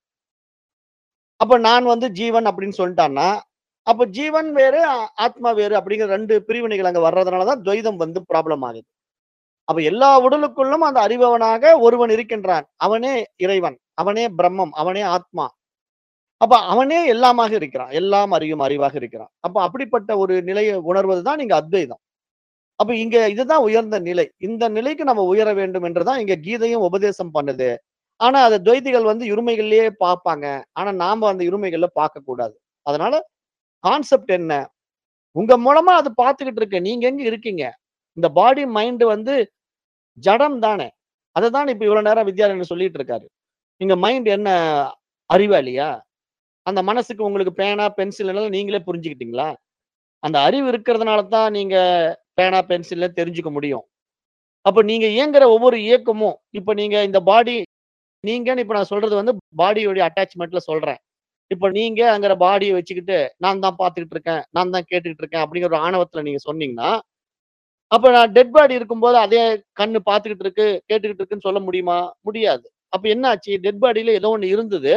அப்ப நான் வந்து ஜீவன் அப்படின்னு சொல்லிட்டான்னா அப்ப ஜீவன் வேறு ஆ- ஆத்மா வேறு அப்படிங்கிற ரெண்டு பிரிவினைகள் அங்க வர்றதுனாலதான் துவைதம் வந்து ப்ராப்ளம் ஆகுது அப்ப எல்லா உடலுக்குள்ளும் அந்த அறிபவனாக ஒருவன் இருக்கின்றான் அவனே இறைவன் அவனே பிரம்மம் அவனே ஆத்மா அப்ப அவனே எல்லாமாக இருக்கிறான் எல்லாம் அறியும் அறிவாக இருக்கிறான் அப்ப அப்படிப்பட்ட ஒரு நிலையை உணர்வதுதான் இங்க அத்வைதம் அப்ப இங்க இதுதான் உயர்ந்த நிலை இந்த நிலைக்கு நம்ம உயர வேண்டும் என்றுதான் இங்க கீதையும் உபதேசம் பண்ணுது ஆனா அது துவைதிகள் வந்து இருமைகள்லயே பார்ப்பாங்க ஆனா நாம அந்த இருமைகள்ல பார்க்க கூடாது அதனால கான்செப்ட் என்ன உங்க மூலமா அது பார்த்துக்கிட்டு இருக்கு நீங்க எங்க இருக்கீங்க இந்த பாடி மைண்ட் வந்து ஜடம் தானே அதுதான் இப்ப இவ்வளவு நேரம் வித்யாரண்யர் சொல்லிட்டு இருக்காரு இங்க மைண்ட் என்ன அறிவாளியா அந்த மனசுக்கு உங்களுக்கு பேனா பென்சில் எல்லாம் நீங்களே புரிஞ்சுக்கிட்டீங்களா அந்த அறிவு இருக்கிறதுனால தான் நீங்க பேனா பென்சில்ல தெரிஞ்சுக்க முடியும் அப்ப நீங்க இயங்குற ஒவ்வொரு இயக்கமும் இப்ப நீங்க இந்த பாடி நீங்கன்னு இப்ப நான் சொல்றது வந்து பாடியோட அட்டாச்மெண்ட்ல சொல்றேன் இப்ப நீங்க அங்கிற பாடியை வச்சுக்கிட்டு நான் தான் பார்த்துக்கிட்டு இருக்கேன் நான் தான் கேட்டுக்கிட்டு இருக்கேன் அப்படிங்கிற ஒரு ஆணவத்துல நீங்க சொன்னீங்கன்னா அப்ப நான் டெட் பாடி இருக்கும்போது அதே கண்ணு பார்த்துக்கிட்டு இருக்கு கேட்டுக்கிட்டு இருக்குன்னு சொல்ல முடியுமா முடியாது அப்ப என்ன ஆச்சு டெட் பாடியில ஏதோ ஒண்ணு இருந்தது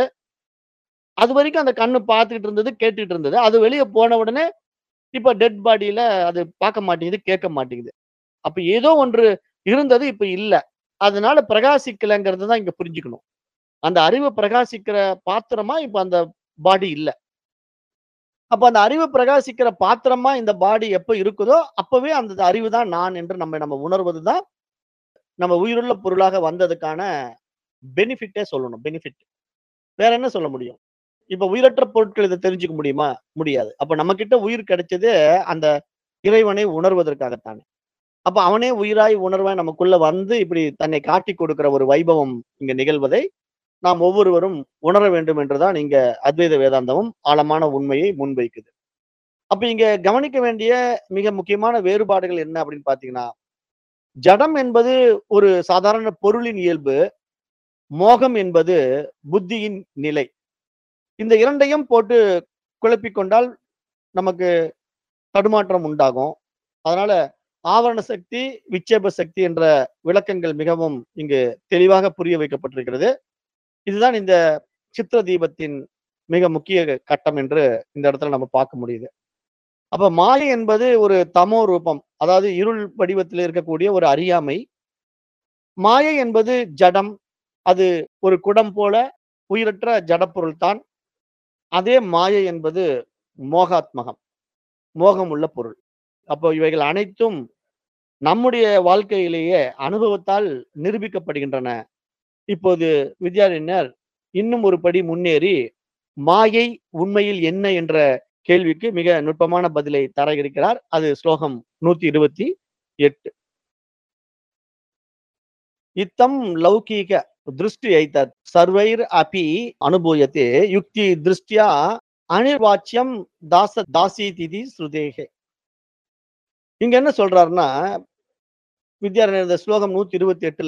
அது வரைக்கும் அந்த கண்ணு பார்த்துக்கிட்டு இருந்தது கேட்டுக்கிட்டு இருந்தது அது வெளியே போன உடனே இப்ப டெட் பாடியில அது பார்க்க மாட்டேங்குது கேட்க மாட்டேங்குது அப்ப ஏதோ ஒன்று இருந்தது இப்ப இல்ல அதனால பிரகாசிக்கலைங்கிறது தான் இங்க புரிஞ்சுக்கணும் அந்த அறிவு பிரகாசிக்கிற பாத்திரமா இப்ப அந்த பாடி இல்ல அப்ப அந்த அறிவு பிரகாசிக்கிற பாத்திரமா இந்த பாடி எப்ப இருக்குதோ அப்பவே அந்த அறிவு தான் நான் என்று நம்ம நம்ம உணர்வதுதான் நம்ம உயிருள்ள பொருளாக வந்ததுக்கான பெனிஃபிட்டே சொல்லணும் பெனிஃபிட் வேற என்ன சொல்ல முடியும் இப்ப உயிரற்ற பொருட்கள் இதை தெரிஞ்சுக்க முடியுமா முடியாது அப்ப நம்ம கிட்ட உயிர் கிடைச்சது அந்த இறைவனை உணர்வதற்காகத்தானே அப்ப அவனே உயிராய் உணர்வாய் நமக்குள்ள வந்து இப்படி தன்னை காட்டி கொடுக்கிற ஒரு வைபவம் இங்க நிகழ்வதை நாம் ஒவ்வொருவரும் உணர வேண்டும் என்றுதான் இங்க அத்வைத வேதாந்தமும் ஆழமான உண்மையை முன்வைக்குது அப்ப இங்க கவனிக்க வேண்டிய மிக முக்கியமான வேறுபாடுகள் என்ன அப்படின்னு பாத்தீங்கன்னா ஜடம் என்பது ஒரு சாதாரண பொருளின் இயல்பு மோகம் என்பது புத்தியின் நிலை இந்த இரண்டையும் போட்டு குழப்பிக் கொண்டால் நமக்கு தடுமாற்றம் உண்டாகும் அதனால ஆவரண சக்தி விட்சேப சக்தி என்ற விளக்கங்கள் மிகவும் இங்கு தெளிவாக புரிய வைக்கப்பட்டிருக்கிறது இதுதான் இந்த சித்திர தீபத்தின் மிக முக்கிய கட்டம் என்று இந்த இடத்துல நம்ம பார்க்க முடியுது அப்ப மாயை என்பது ஒரு தமோ ரூபம் அதாவது இருள் வடிவத்தில் இருக்கக்கூடிய ஒரு அறியாமை மாயை என்பது ஜடம் அது ஒரு குடம் போல உயிரற்ற ஜடப்பொருள் தான் அதே மாயை என்பது மோகாத்மகம் மோகம் உள்ள பொருள் அப்போ இவைகள் அனைத்தும் நம்முடைய வாழ்க்கையிலேயே அனுபவத்தால் நிரூபிக்கப்படுகின்றன இப்போது வித்யாரண்யர் இன்னும் ஒரு படி முன்னேறி மாயை உண்மையில் என்ன என்ற கேள்விக்கு மிக நுட்பமான பதிலை தர இருக்கிறார் அது ஸ்லோகம் நூத்தி இருபத்தி எட்டு இத்தம் லௌகீக திருஷ்டி ஐத்தத் சர்வைர் அபி அனுபூயத்தே யுக்தி திருஷ்டியா அனிர்வாச்சியம் தாச தாசி திதி ஸ்ருதேகே இங்க என்ன சொல்றாருன்னா வித்யாரண்யர் இந்த ஸ்லோகம் நூத்தி இருபத்தி எட்டுல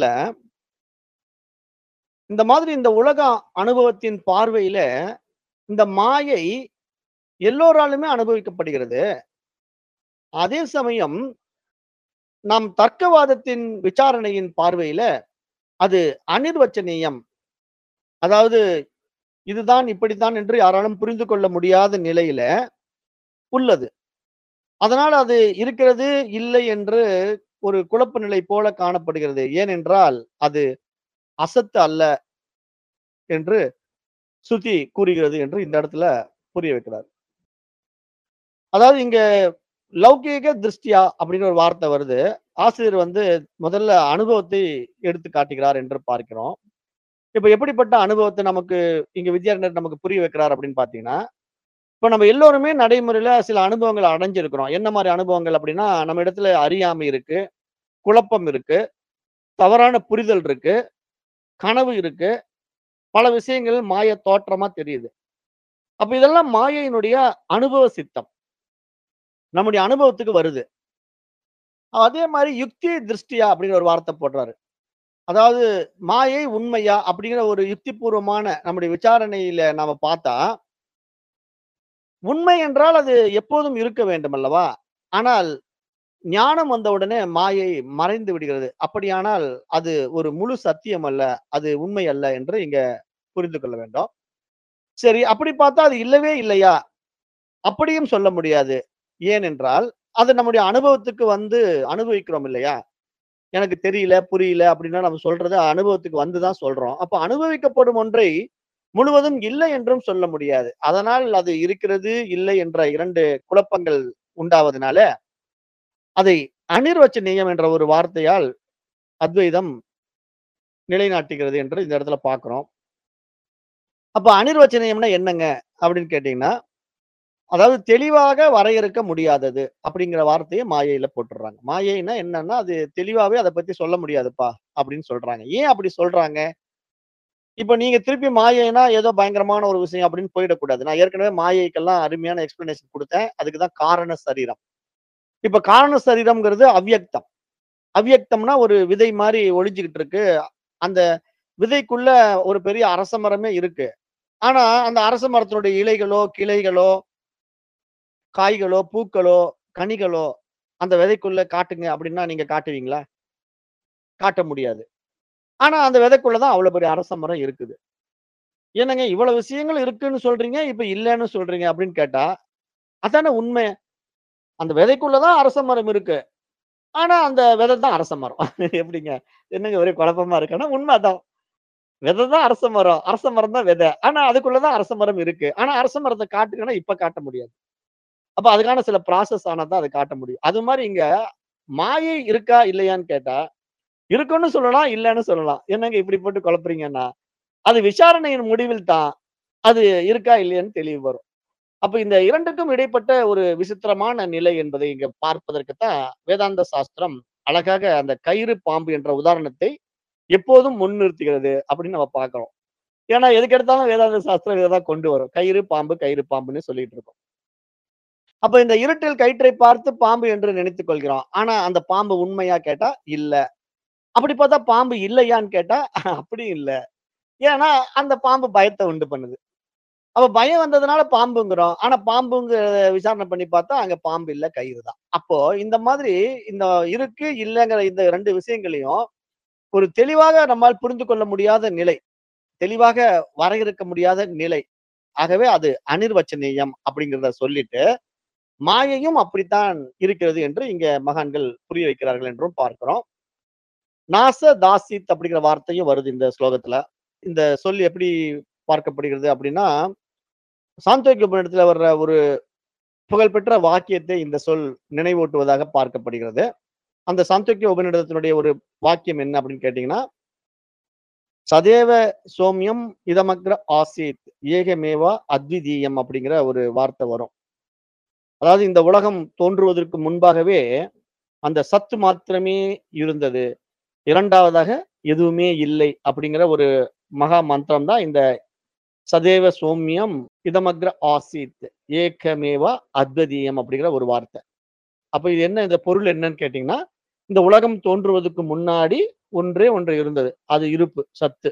இந்த மாதிரி இந்த உலக அனுபவத்தின் பார்வையில இந்த மாயை எல்லோராலுமே அனுபவிக்கப்படுகிறது அதே சமயம் நம் தர்க்கவாதத்தின் விசாரணையின் பார்வையில அது அனிர்வச்சனீயம் அதாவது இதுதான் இப்படித்தான் என்று யாராலும் புரிந்து கொள்ள முடியாத நிலையில உள்ளது அதனால் அது இருக்கிறது இல்லை என்று ஒரு குழப்ப நிலை போல காணப்படுகிறது ஏனென்றால் அது அசத்து அல்ல என்று சுத்தி கூறுகிறது என்று இந்த இடத்துல புரிய வைக்கிறார் அதாவது இங்க லௌகீக திருஷ்டியா அப்படின்னு ஒரு வார்த்தை வருது ஆசிரியர் வந்து முதல்ல அனுபவத்தை எடுத்து காட்டுகிறார் என்று பார்க்கிறோம் இப்ப எப்படிப்பட்ட அனுபவத்தை நமக்கு இங்க வித்யாரண்யர் நமக்கு புரிய வைக்கிறார் அப்படின்னு பாத்தீங்கன்னா இப்ப நம்ம எல்லோருமே நடைமுறையில சில அனுபவங்களை அடைஞ்சிருக்கிறோம் என்ன மாதிரி அனுபவங்கள் அப்படின்னா நம்ம இடத்துல அறியாமை இருக்கு குழப்பம் இருக்கு தவறான புரிதல் இருக்கு கனவு இருக்கு பல விஷயங்கள் மாய தோற்றமா தெரியுது அப்ப இதெல்லாம் மாயையினுடைய அனுபவ சித்தம் நம்முடைய அனுபவத்துக்கு வருது அதே மாதிரி யுக்தி திருஷ்டியா அப்படின்னு ஒரு வார்த்தை போடுறாரு அதாவது மாயை உண்மையா அப்படிங்கிற ஒரு யுக்திபூர்வமான நம்முடைய விசாரணையில நாம பார்த்தா உண்மை என்றால் அது எப்போதும் இருக்க வேண்டும் அல்லவா ஆனால் ஞானம் வந்த உடனே மாயை மறைந்து விடுகிறது அப்படியானால் அது ஒரு முழு சத்தியம் அல்ல அது உண்மை அல்ல என்று இங்க புரிந்து கொள்ள வேண்டும் சரி அப்படி பார்த்தா அது இல்லவே இல்லையா அப்படியும் சொல்ல முடியாது ஏனென்றால் அது நம்முடைய அனுபவத்துக்கு வந்து அனுபவிக்கிறோம் இல்லையா எனக்கு தெரியல புரியல அப்படின்னா நம்ம சொல்றது அனுபவத்துக்கு வந்துதான் சொல்றோம் அப்ப அனுபவிக்கப்படும் ஒன்றை முழுவதும் இல்லை என்றும் சொல்ல முடியாது அதனால் அது இருக்கிறது இல்லை என்ற இரண்டு குழப்பங்கள் உண்டாவதனால அதை அனிர்வச்சனீயம் என்ற ஒரு வார்த்தையால் அத்வைதம் நிலைநாட்டுகிறது என்று இந்த இடத்துல பார்க்கிறோம். அப்ப அனிர்வச்சனீயம்னா என்னங்க? அப்படின்னு கேட்டீங்கன்னா, அதாவது தெளிவாக வரையறுக்க முடியாதது அப்படிங்கிற வார்த்தைய மாயையில போட்டுர்றாங்க. மாயைன்னா என்னன்னா, அது தெளிவாவே அத பத்தி சொல்ல முடியாதுப்பா அப்படின்னு சொல்றாங்க. ஏன் அப்படி சொல்றாங்க? இப்ப நீங்க திருப்பி மாயைன்னா ஏதோ பயங்கரமான ஒரு விஷயம் அப்படின்னு போயிடக்கூடாது. நான் ஏற்கனவே மாயைக்கெல்லாம் அருமையான எக்ஸ்பிளனேஷன் குடுத்தேன். அதுக்கு தான் காரண சரீரம். இப்ப காரண சரீரம்ங்கிறது அவ்யக்தம். அவ்யக்தம்னா ஒரு விதை மாரி ஒளிஞ்சுகிட்டு இருக்கு. அந்த விதைக்குள்ள ஒரு பெரிய அரச மரமே இருக்கு. ஆனா, அந்த அரச மரத்தினுடைய இலைகளோ, கிளைகளோ, காய்களோ, பூக்களோ, கனிகளோ அந்த விதைக்குள்ள காட்டுங்க அப்படின்னா நீங்க காட்டுவீங்களா? காட்ட முடியாது. ஆனா, அந்த விதைக்குள்ள தான் அவ்வளவு பெரிய அரச மரம் இருக்குது. என்னங்க இவ்வளவு விஷயங்கள் இருக்குன்னு சொல்றீங்க, இப்ப இல்லன்னு சொல்றீங்க அப்படின்னு கேட்டா, அதானே உண்மை. அந்த விதைக்குள்ள தான் அரச மரம் இருக்கு. ஆனா, அந்த விதை தான் அரச மரம். எப்படிங்க? என்னங்க ஒரே குழப்பமா இருக்கு. ஆனா உண்மை அதான். விதை தான் அரச மரம். அரச மரம் தான் விதை. ஆனா, அதுக்குள்ள தான் அரச மரம் இருக்கு. ஆனா, அரச மரத்த காட்டுங்கன்னா இப்ப காட்ட முடியாது. அப்ப அதுக்கான சில ப்ராசஸ் ஆனா தான் அத காட்ட முடியும். அது மாரி இங்க மாயை இருக்கா? இல்லையான்னு கேட்டா, இருக்குன்னு சொல்லலாம், இல்லன்னு சொல்லலாம். என்னங்க இப்படி போட்டு குழப்புறீங்கன்னா, அது விசாரணையின் முடிவில் தான் அது இருக்கா? இல்லையான்னு தெளிவு வரும். அப்ப இந்த 2க்கும் இடைப்பட்ட ஒரு விசித்திரமான நிலை என்பதை இங்க பார்ப்பதற்கு தான் வேதாந்த சாஸ்திரம் அழகாக அந்த கயிறு, பாம்பு என்ற உதாரணத்தை எப்போதும் முன்னிறுத்துகிறது அப்படின்னு நம்ம பார்க்கிறோம். ஏன்னா, எதுக்கு எடுத்தாலும் வேதாந்த சாஸ்திரம் இத தான் கொண்டு வரும். கயிறு, பாம்பு, கயிறு, பாம்புன்னு சொல்லிட்டு இருக்கும். அப்ப இந்த இருட்டில் கயிற்றை பார்த்து பாம்பு என்று நினைத்துக் கொள்கிறோம். ஆனா, அந்த பாம்பு உண்மையா கேட்டா, இல்ல. அப்படி பார்த்தா பாம்பு இல்லையான்னு கேட்டா, அப்படியும் இல்ல. ஏன்னா, அந்த பாம்பு பயத்த உண்டு பண்ணுது. அப்ப பயம் வந்ததுனால பாம்புங்கிறோம். ஆனா, பாம்புங்கிறத விசாரணை பண்ணி பார்த்தா, அங்க பாம்பு இல்ல, கயிறு தான். அப்போ இந்த மாதிரி இந்த இருக்கு, இல்லங்கிற இந்த 2 விஷயங்களையும் ஒரு தெளிவாக நம்மால் புரிந்து கொள்ள முடியாத நிலை. தெளிவாக வரையறுக்க முடியாத நிலை. ஆகவே அது அனிர்வச்சனீயம் அப்படிங்கிறத சொல்லிட்டு, மாயையும் அப்படித்தான் இருக்கிறது என்று இங்க மகான்கள் புரிய வைக்கிறார்கள் என்றும் பார்க்கிறோம். நாச தாசித் அப்படிங்கிற வார்த்தையும் வருது இந்த ஸ்லோகத்துல. இந்த சொல் எப்படி பார்க்கப்படுகிறது அப்படின்னா, சாந்தோக்கிய உபநிடத்துல வர்ற ஒரு புகழ்பெற்ற வாக்கியத்தை இந்த சொல் நினைவூட்டுவதாக பார்க்கப்படுகிறது. அந்த சாந்தோக்கிய உபநிடதத்தினுடைய ஒரு வாக்கியம் என்ன அப்படின்னு கேட்டீங்கன்னா, சதேவ சோம்யம் இதமக்ர ஆசீத் ஏகமேவா அத்விதீயம் அப்படிங்கிற ஒரு வார்த்தை வரும். அதாவது இந்த உலகம் தோன்றுவதற்கு முன்பாகவே அந்த சத்து மாத்திரமே இருந்தது. 2வதாக எதுவுமே இல்லை அப்படிங்கிற ஒரு மகா மந்திரம் தான் இந்த சதேவ சோம்யம் இதமக்ர ஆசீத் ஏகமேவா அத்வதீயம் அப்படிங்கிற ஒரு வார்த்தை. அப்ப இது என்ன இந்த பொருள் என்னன்னு கேட்டீங்கன்னா, இந்த உலகம் தோன்றுவதற்கு முன்னாடி ஒன்றே ஒன்று இருந்தது. அது இருப்பு, சத்து.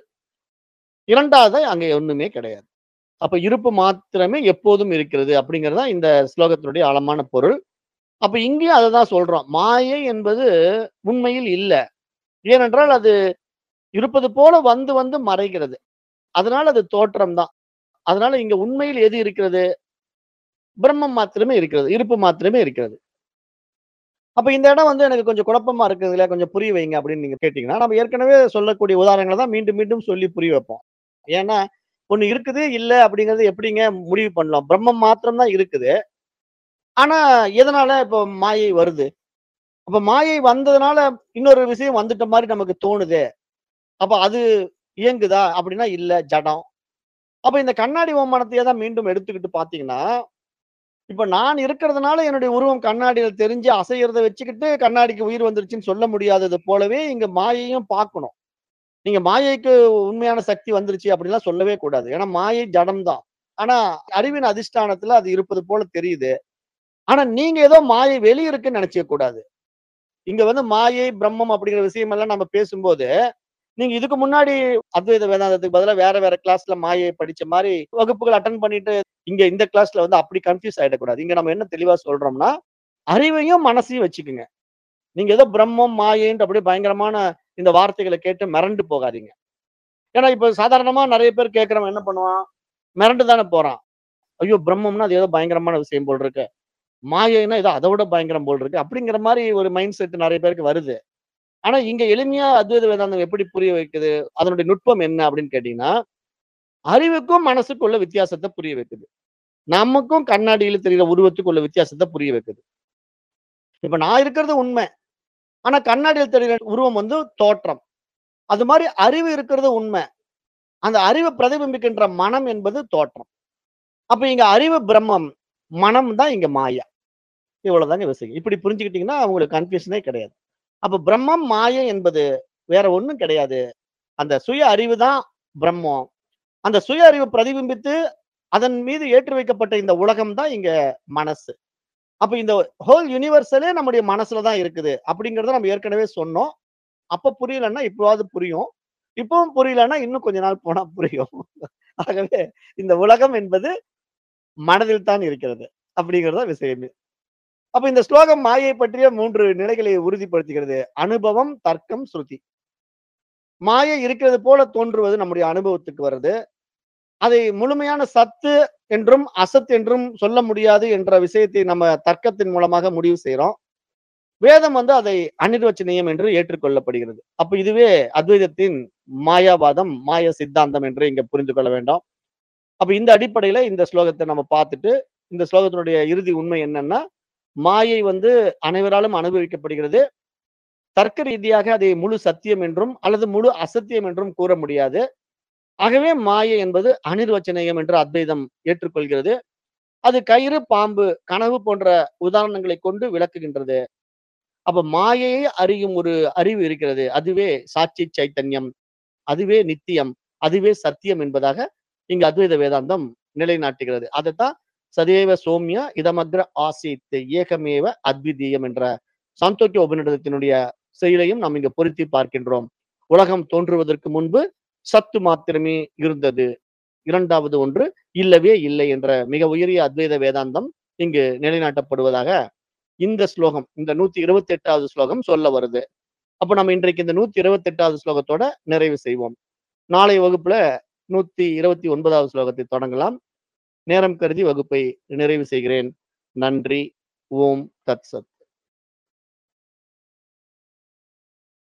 2வது அங்க ஒண்ணுமே கிடையாது. அப்ப இருப்பு மாத்திரமே எப்போதும் இருக்கிறது அப்படிங்கிறது தான் இந்த ஸ்லோகத்தினுடைய ஆழமான பொருள். அப்ப இங்கேயும் அததான் சொல்றோம். மாயை என்பது உண்மையில் இல்ல. ஏனென்றால் அது இருப்பது போல வந்து வந்து மறைகிறது. அதனால அது தோற்றம் தான். அதனால இங்க உண்மையில் எது இருக்கிறது? பிரம்மம் மாத்திரமே இருக்கிறது. இருப்பு மாத்திரமே இருக்கிறது. அப்ப இந்த இடம் வந்து எனக்கு கொஞ்சம் குழப்பமா இருக்குதுல்ல, கொஞ்சம் புரிய வைங்க அப்படின்னு நீங்க கேட்டீங்கன்னா, நம்ம ஏற்கனவே சொல்லக்கூடிய உதாரணங்கள தான் மீண்டும் மீண்டும் சொல்லி புரிய வைப்போம். ஏன்னா, ஒண்ணு இருக்குது, இல்ல அப்படிங்கிறது எப்படிங்க முடிவு பண்ணலாம்? பிரம்மம் மாத்திரம் தான் இருக்குது. ஆனா, எதனால இப்போ மாயை வருது? அப்ப மாயை வந்ததுனால இன்னொரு விஷயம் வந்துட்ட மாரி நமக்கு தோணுதே. அப்ப அது இயங்குதா? அப்படின்னா இல்ல, ஜடம். அப்ப இந்த கண்ணாடி ஓமானத்தையே தான் மீண்டும் எடுத்துக்கிட்டு பார்த்தீங்கன்னா, இப்ப நான் இருக்கிறதுனால என்னுடைய உருவம் கண்ணாடியில தெரிஞ்சு அசையறத வச்சுக்கிட்டு கண்ணாடிக்கு உயிர் வந்துருச்சுன்னு சொல்ல முடியாதது போலவே இங்க மாயையும் பார்க்கணும். நீங்க மாயைக்கு உண்மையான சக்தி வந்துருச்சு அப்படின்லாம் சொல்லவே கூடாது. ஏன்னா மாயை ஜடம் தான். ஆனா அறிவின் அதிஷ்டானத்துல அது இருப்பது போல தெரியுது. ஆனா நீங்க ஏதோ மாயை வெளிய இருக்குன்னு நினைச்சுக்க கூடாது. இங்க வந்து மாயை, பிரம்மம் அப்படிங்கிற விஷயம் எல்லாம் நம்ம பேசும்போது, நீங்க இதுக்கு முன்னாடி அத்வைத வேதாந்தத்துக்கு பதிலா வேற வேற கிளாஸ்ல மாயை படிச்ச மாரி வகுப்புகள் அட்டெண்ட் பண்ணிட்டு, இங்க இந்த கிளாஸ்ல வந்து அப்படி கன்ஃப்யூஸ் ஆயிடக்கூடாது. இங்க நம்ம என்ன தெளிவா சொல்றோம்னா, அறிவையும் மனசையும் வச்சுக்குங்க. நீங்க ஏதோ பிரம்மம், மாயைன்ட்டு அப்படியே பயங்கரமான இந்த வார்த்தைகள கேட்டு மிரண்டு போகாதீங்க. ஏன்னா இப்ப சாதாரணமா நெறைய பேர் கேட்கிறவன் என்ன பண்ணுவான்? மிரண்டு தானே போறான். ஐயோ! பிரம்மம்னா அது ஏதோ பயங்கரமான விஷயம் போல இருக்கு. மாயைன்னா ஏதோ அத விட பயங்கரம் போல இருக்கு. அப்படிங்கிற மாரி ஒரு மைண்ட் செட் நெறைய பேருக்கு வருது. ஆனா இங்க எளிமையா அத்வைத வேதாந்தம் எப்படி புரிய வைக்குது? அதனுடைய நுட்பம் என்ன அப்படின்னு கேட்டீங்கன்னா, அறிவுக்கும் மனசுக்கும் உள்ள வித்தியாசத்த புரிய வைக்குது. நமக்கும் கண்ணாடியில தெரியிற உருவத்துக்கு உள்ள வித்தியாசத்த புரிய வைக்குது. இப்ப நான் இருக்கிறது உண்மை. ஆனா கண்ணாடியில் தெரிகிற உருவம் வந்து தோற்றம் அது மாதிரி அறிவு இருக்கிறது உண்மை அந்த அறிவை பிரதிபிம்பிக்கின்ற மனம் என்பது தோற்றம் அப்ப இங்க அறிவு பிரம்மம் மனம் தான் இங்க மாயா இவ்வளவுதாங்க விஷயம் இப்படி புரிஞ்சுக்கிட்டீங்கன்னா உங்களுக்கு கன்ஃபியூஷனே கிடையாது அப்ப பிரம்மம் மாயை என்பது வேற ஒண்ணும் கிடையாது அந்த சுய அறிவு தான் பிரம்மம் அந்த சுய அறிவு பிரதிபிம்பித்து அதன் மீது ஏற்றி வைக்கப்பட்ட இந்த உலகம் தான் இங்க மனசு அப்ப இந்த ஹோல் யூனிவர்சலே நம்முடைய மனசுல தான் இருக்குது அப்படிங்கறத நம்ம ஏற்கனவே சொன்னோம் அப்ப புரியலன்னா இப்பவாவது புரியும் இப்பவும் புரியலன்னா இன்னும் கொஞ்ச நாள் போனா புரியும் ஆகவே இந்த உலகம் என்பது மனதில் தான் இருக்கிறது அப்படிங்கறத விஷயமே அப்ப இந்த ஸ்லோகம் மாயை பற்றிய மூன்று நிலைகளை உறுதிப்படுத்துகிறது அனுபவம் தர்க்கம் ஸ்ருதி மாயை இருக்கிறது போல தோன்றுவது நம்முடைய அனுபவத்துக்கு வருது அதை முழுமையான சத்து என்றும் அசத் என்றும் சொல்ல முடியாது என்ற விஷயத்தை நம்ம தர்க்கத்தின் மூலமாக முடிவு செய்றோம் வேதம் வந்து அதை அனிர்வச்சனீயம் என்று ஏற்றுக்கொள்ளப்படுகிறது அப்ப இதுவே அத்வைதத்தின் மாயாவாதம் மாய சித்தாந்தம் என்று இங்க புரிந்து கொள்ள வேண்டாம் அப்ப இந்த அடிப்படையில இந்த ஸ்லோகத்தை நம்ம பார்த்துட்டு இந்த ஸ்லோகத்தினுடைய இறுதி உண்மை என்னன்னா மாயை வந்து அனைவராலும் அனுபவிக்கப்படுகிறது தர்க்க ரீதியாக அதை முழு சத்தியம் என்றும் அல்லது முழு அசத்தியம் என்றும் கூற முடியாது ஆகவே மாயை என்பது அனிர்வச்சனீயம் என்று அத்வைதம் ஏற்றுக்கொள்கிறது அது கயிறு பாம்பு கனவு போன்ற உதாரணங்களை கொண்டு விளக்குகின்றது அப்ப மாயையை அறியும் ஒரு அறிவு இருக்கிறது அதுவே சாட்சி சைத்தன்யம் அதுவே நித்தியம் அதுவே சத்தியம் என்பதாக இங்கு அத்வைத வேதாந்தம் நிலைநாட்டுகிறது அதைத்தான் சதேவ சோம்ய இதமக்ர ஆசித் ஏகமேவ அத்விதீயம் என்ற சாந்தோக்கிய உபநிடதத்தினுடைய செயலையும் நாம் இங்க பொருத்தி பார்க்கின்றோம் உலகம் தோன்றுவதற்கு முன்பு சத்து மாத்திரமே இருந்தது இரண்டாவது ஒன்று இல்லவே இல்லை என்ற மிக உயரிய அத்வைத வேதாந்தம் இங்கு நிலைநாட்டப்படுவதாக இந்த ஸ்லோகம் இந்த நூத்தி இருபத்தி எட்டாவது ஸ்லோகம் சொல்ல வருது அப்ப நம்ம இன்றைக்கு இந்த நூத்தி இருபத்தி எட்டாவது ஸ்லோகத்தோட நிறைவு செய்வோம் நாளை வகுப்புல நூத்தி இருபத்தி ஒன்பதாவது ஸ்லோகத்தை தொடங்கலாம் நேரம் கருதி வகுப்பை நிறைவு செய்கிறேன் நன்றி ஓம் தத் சத்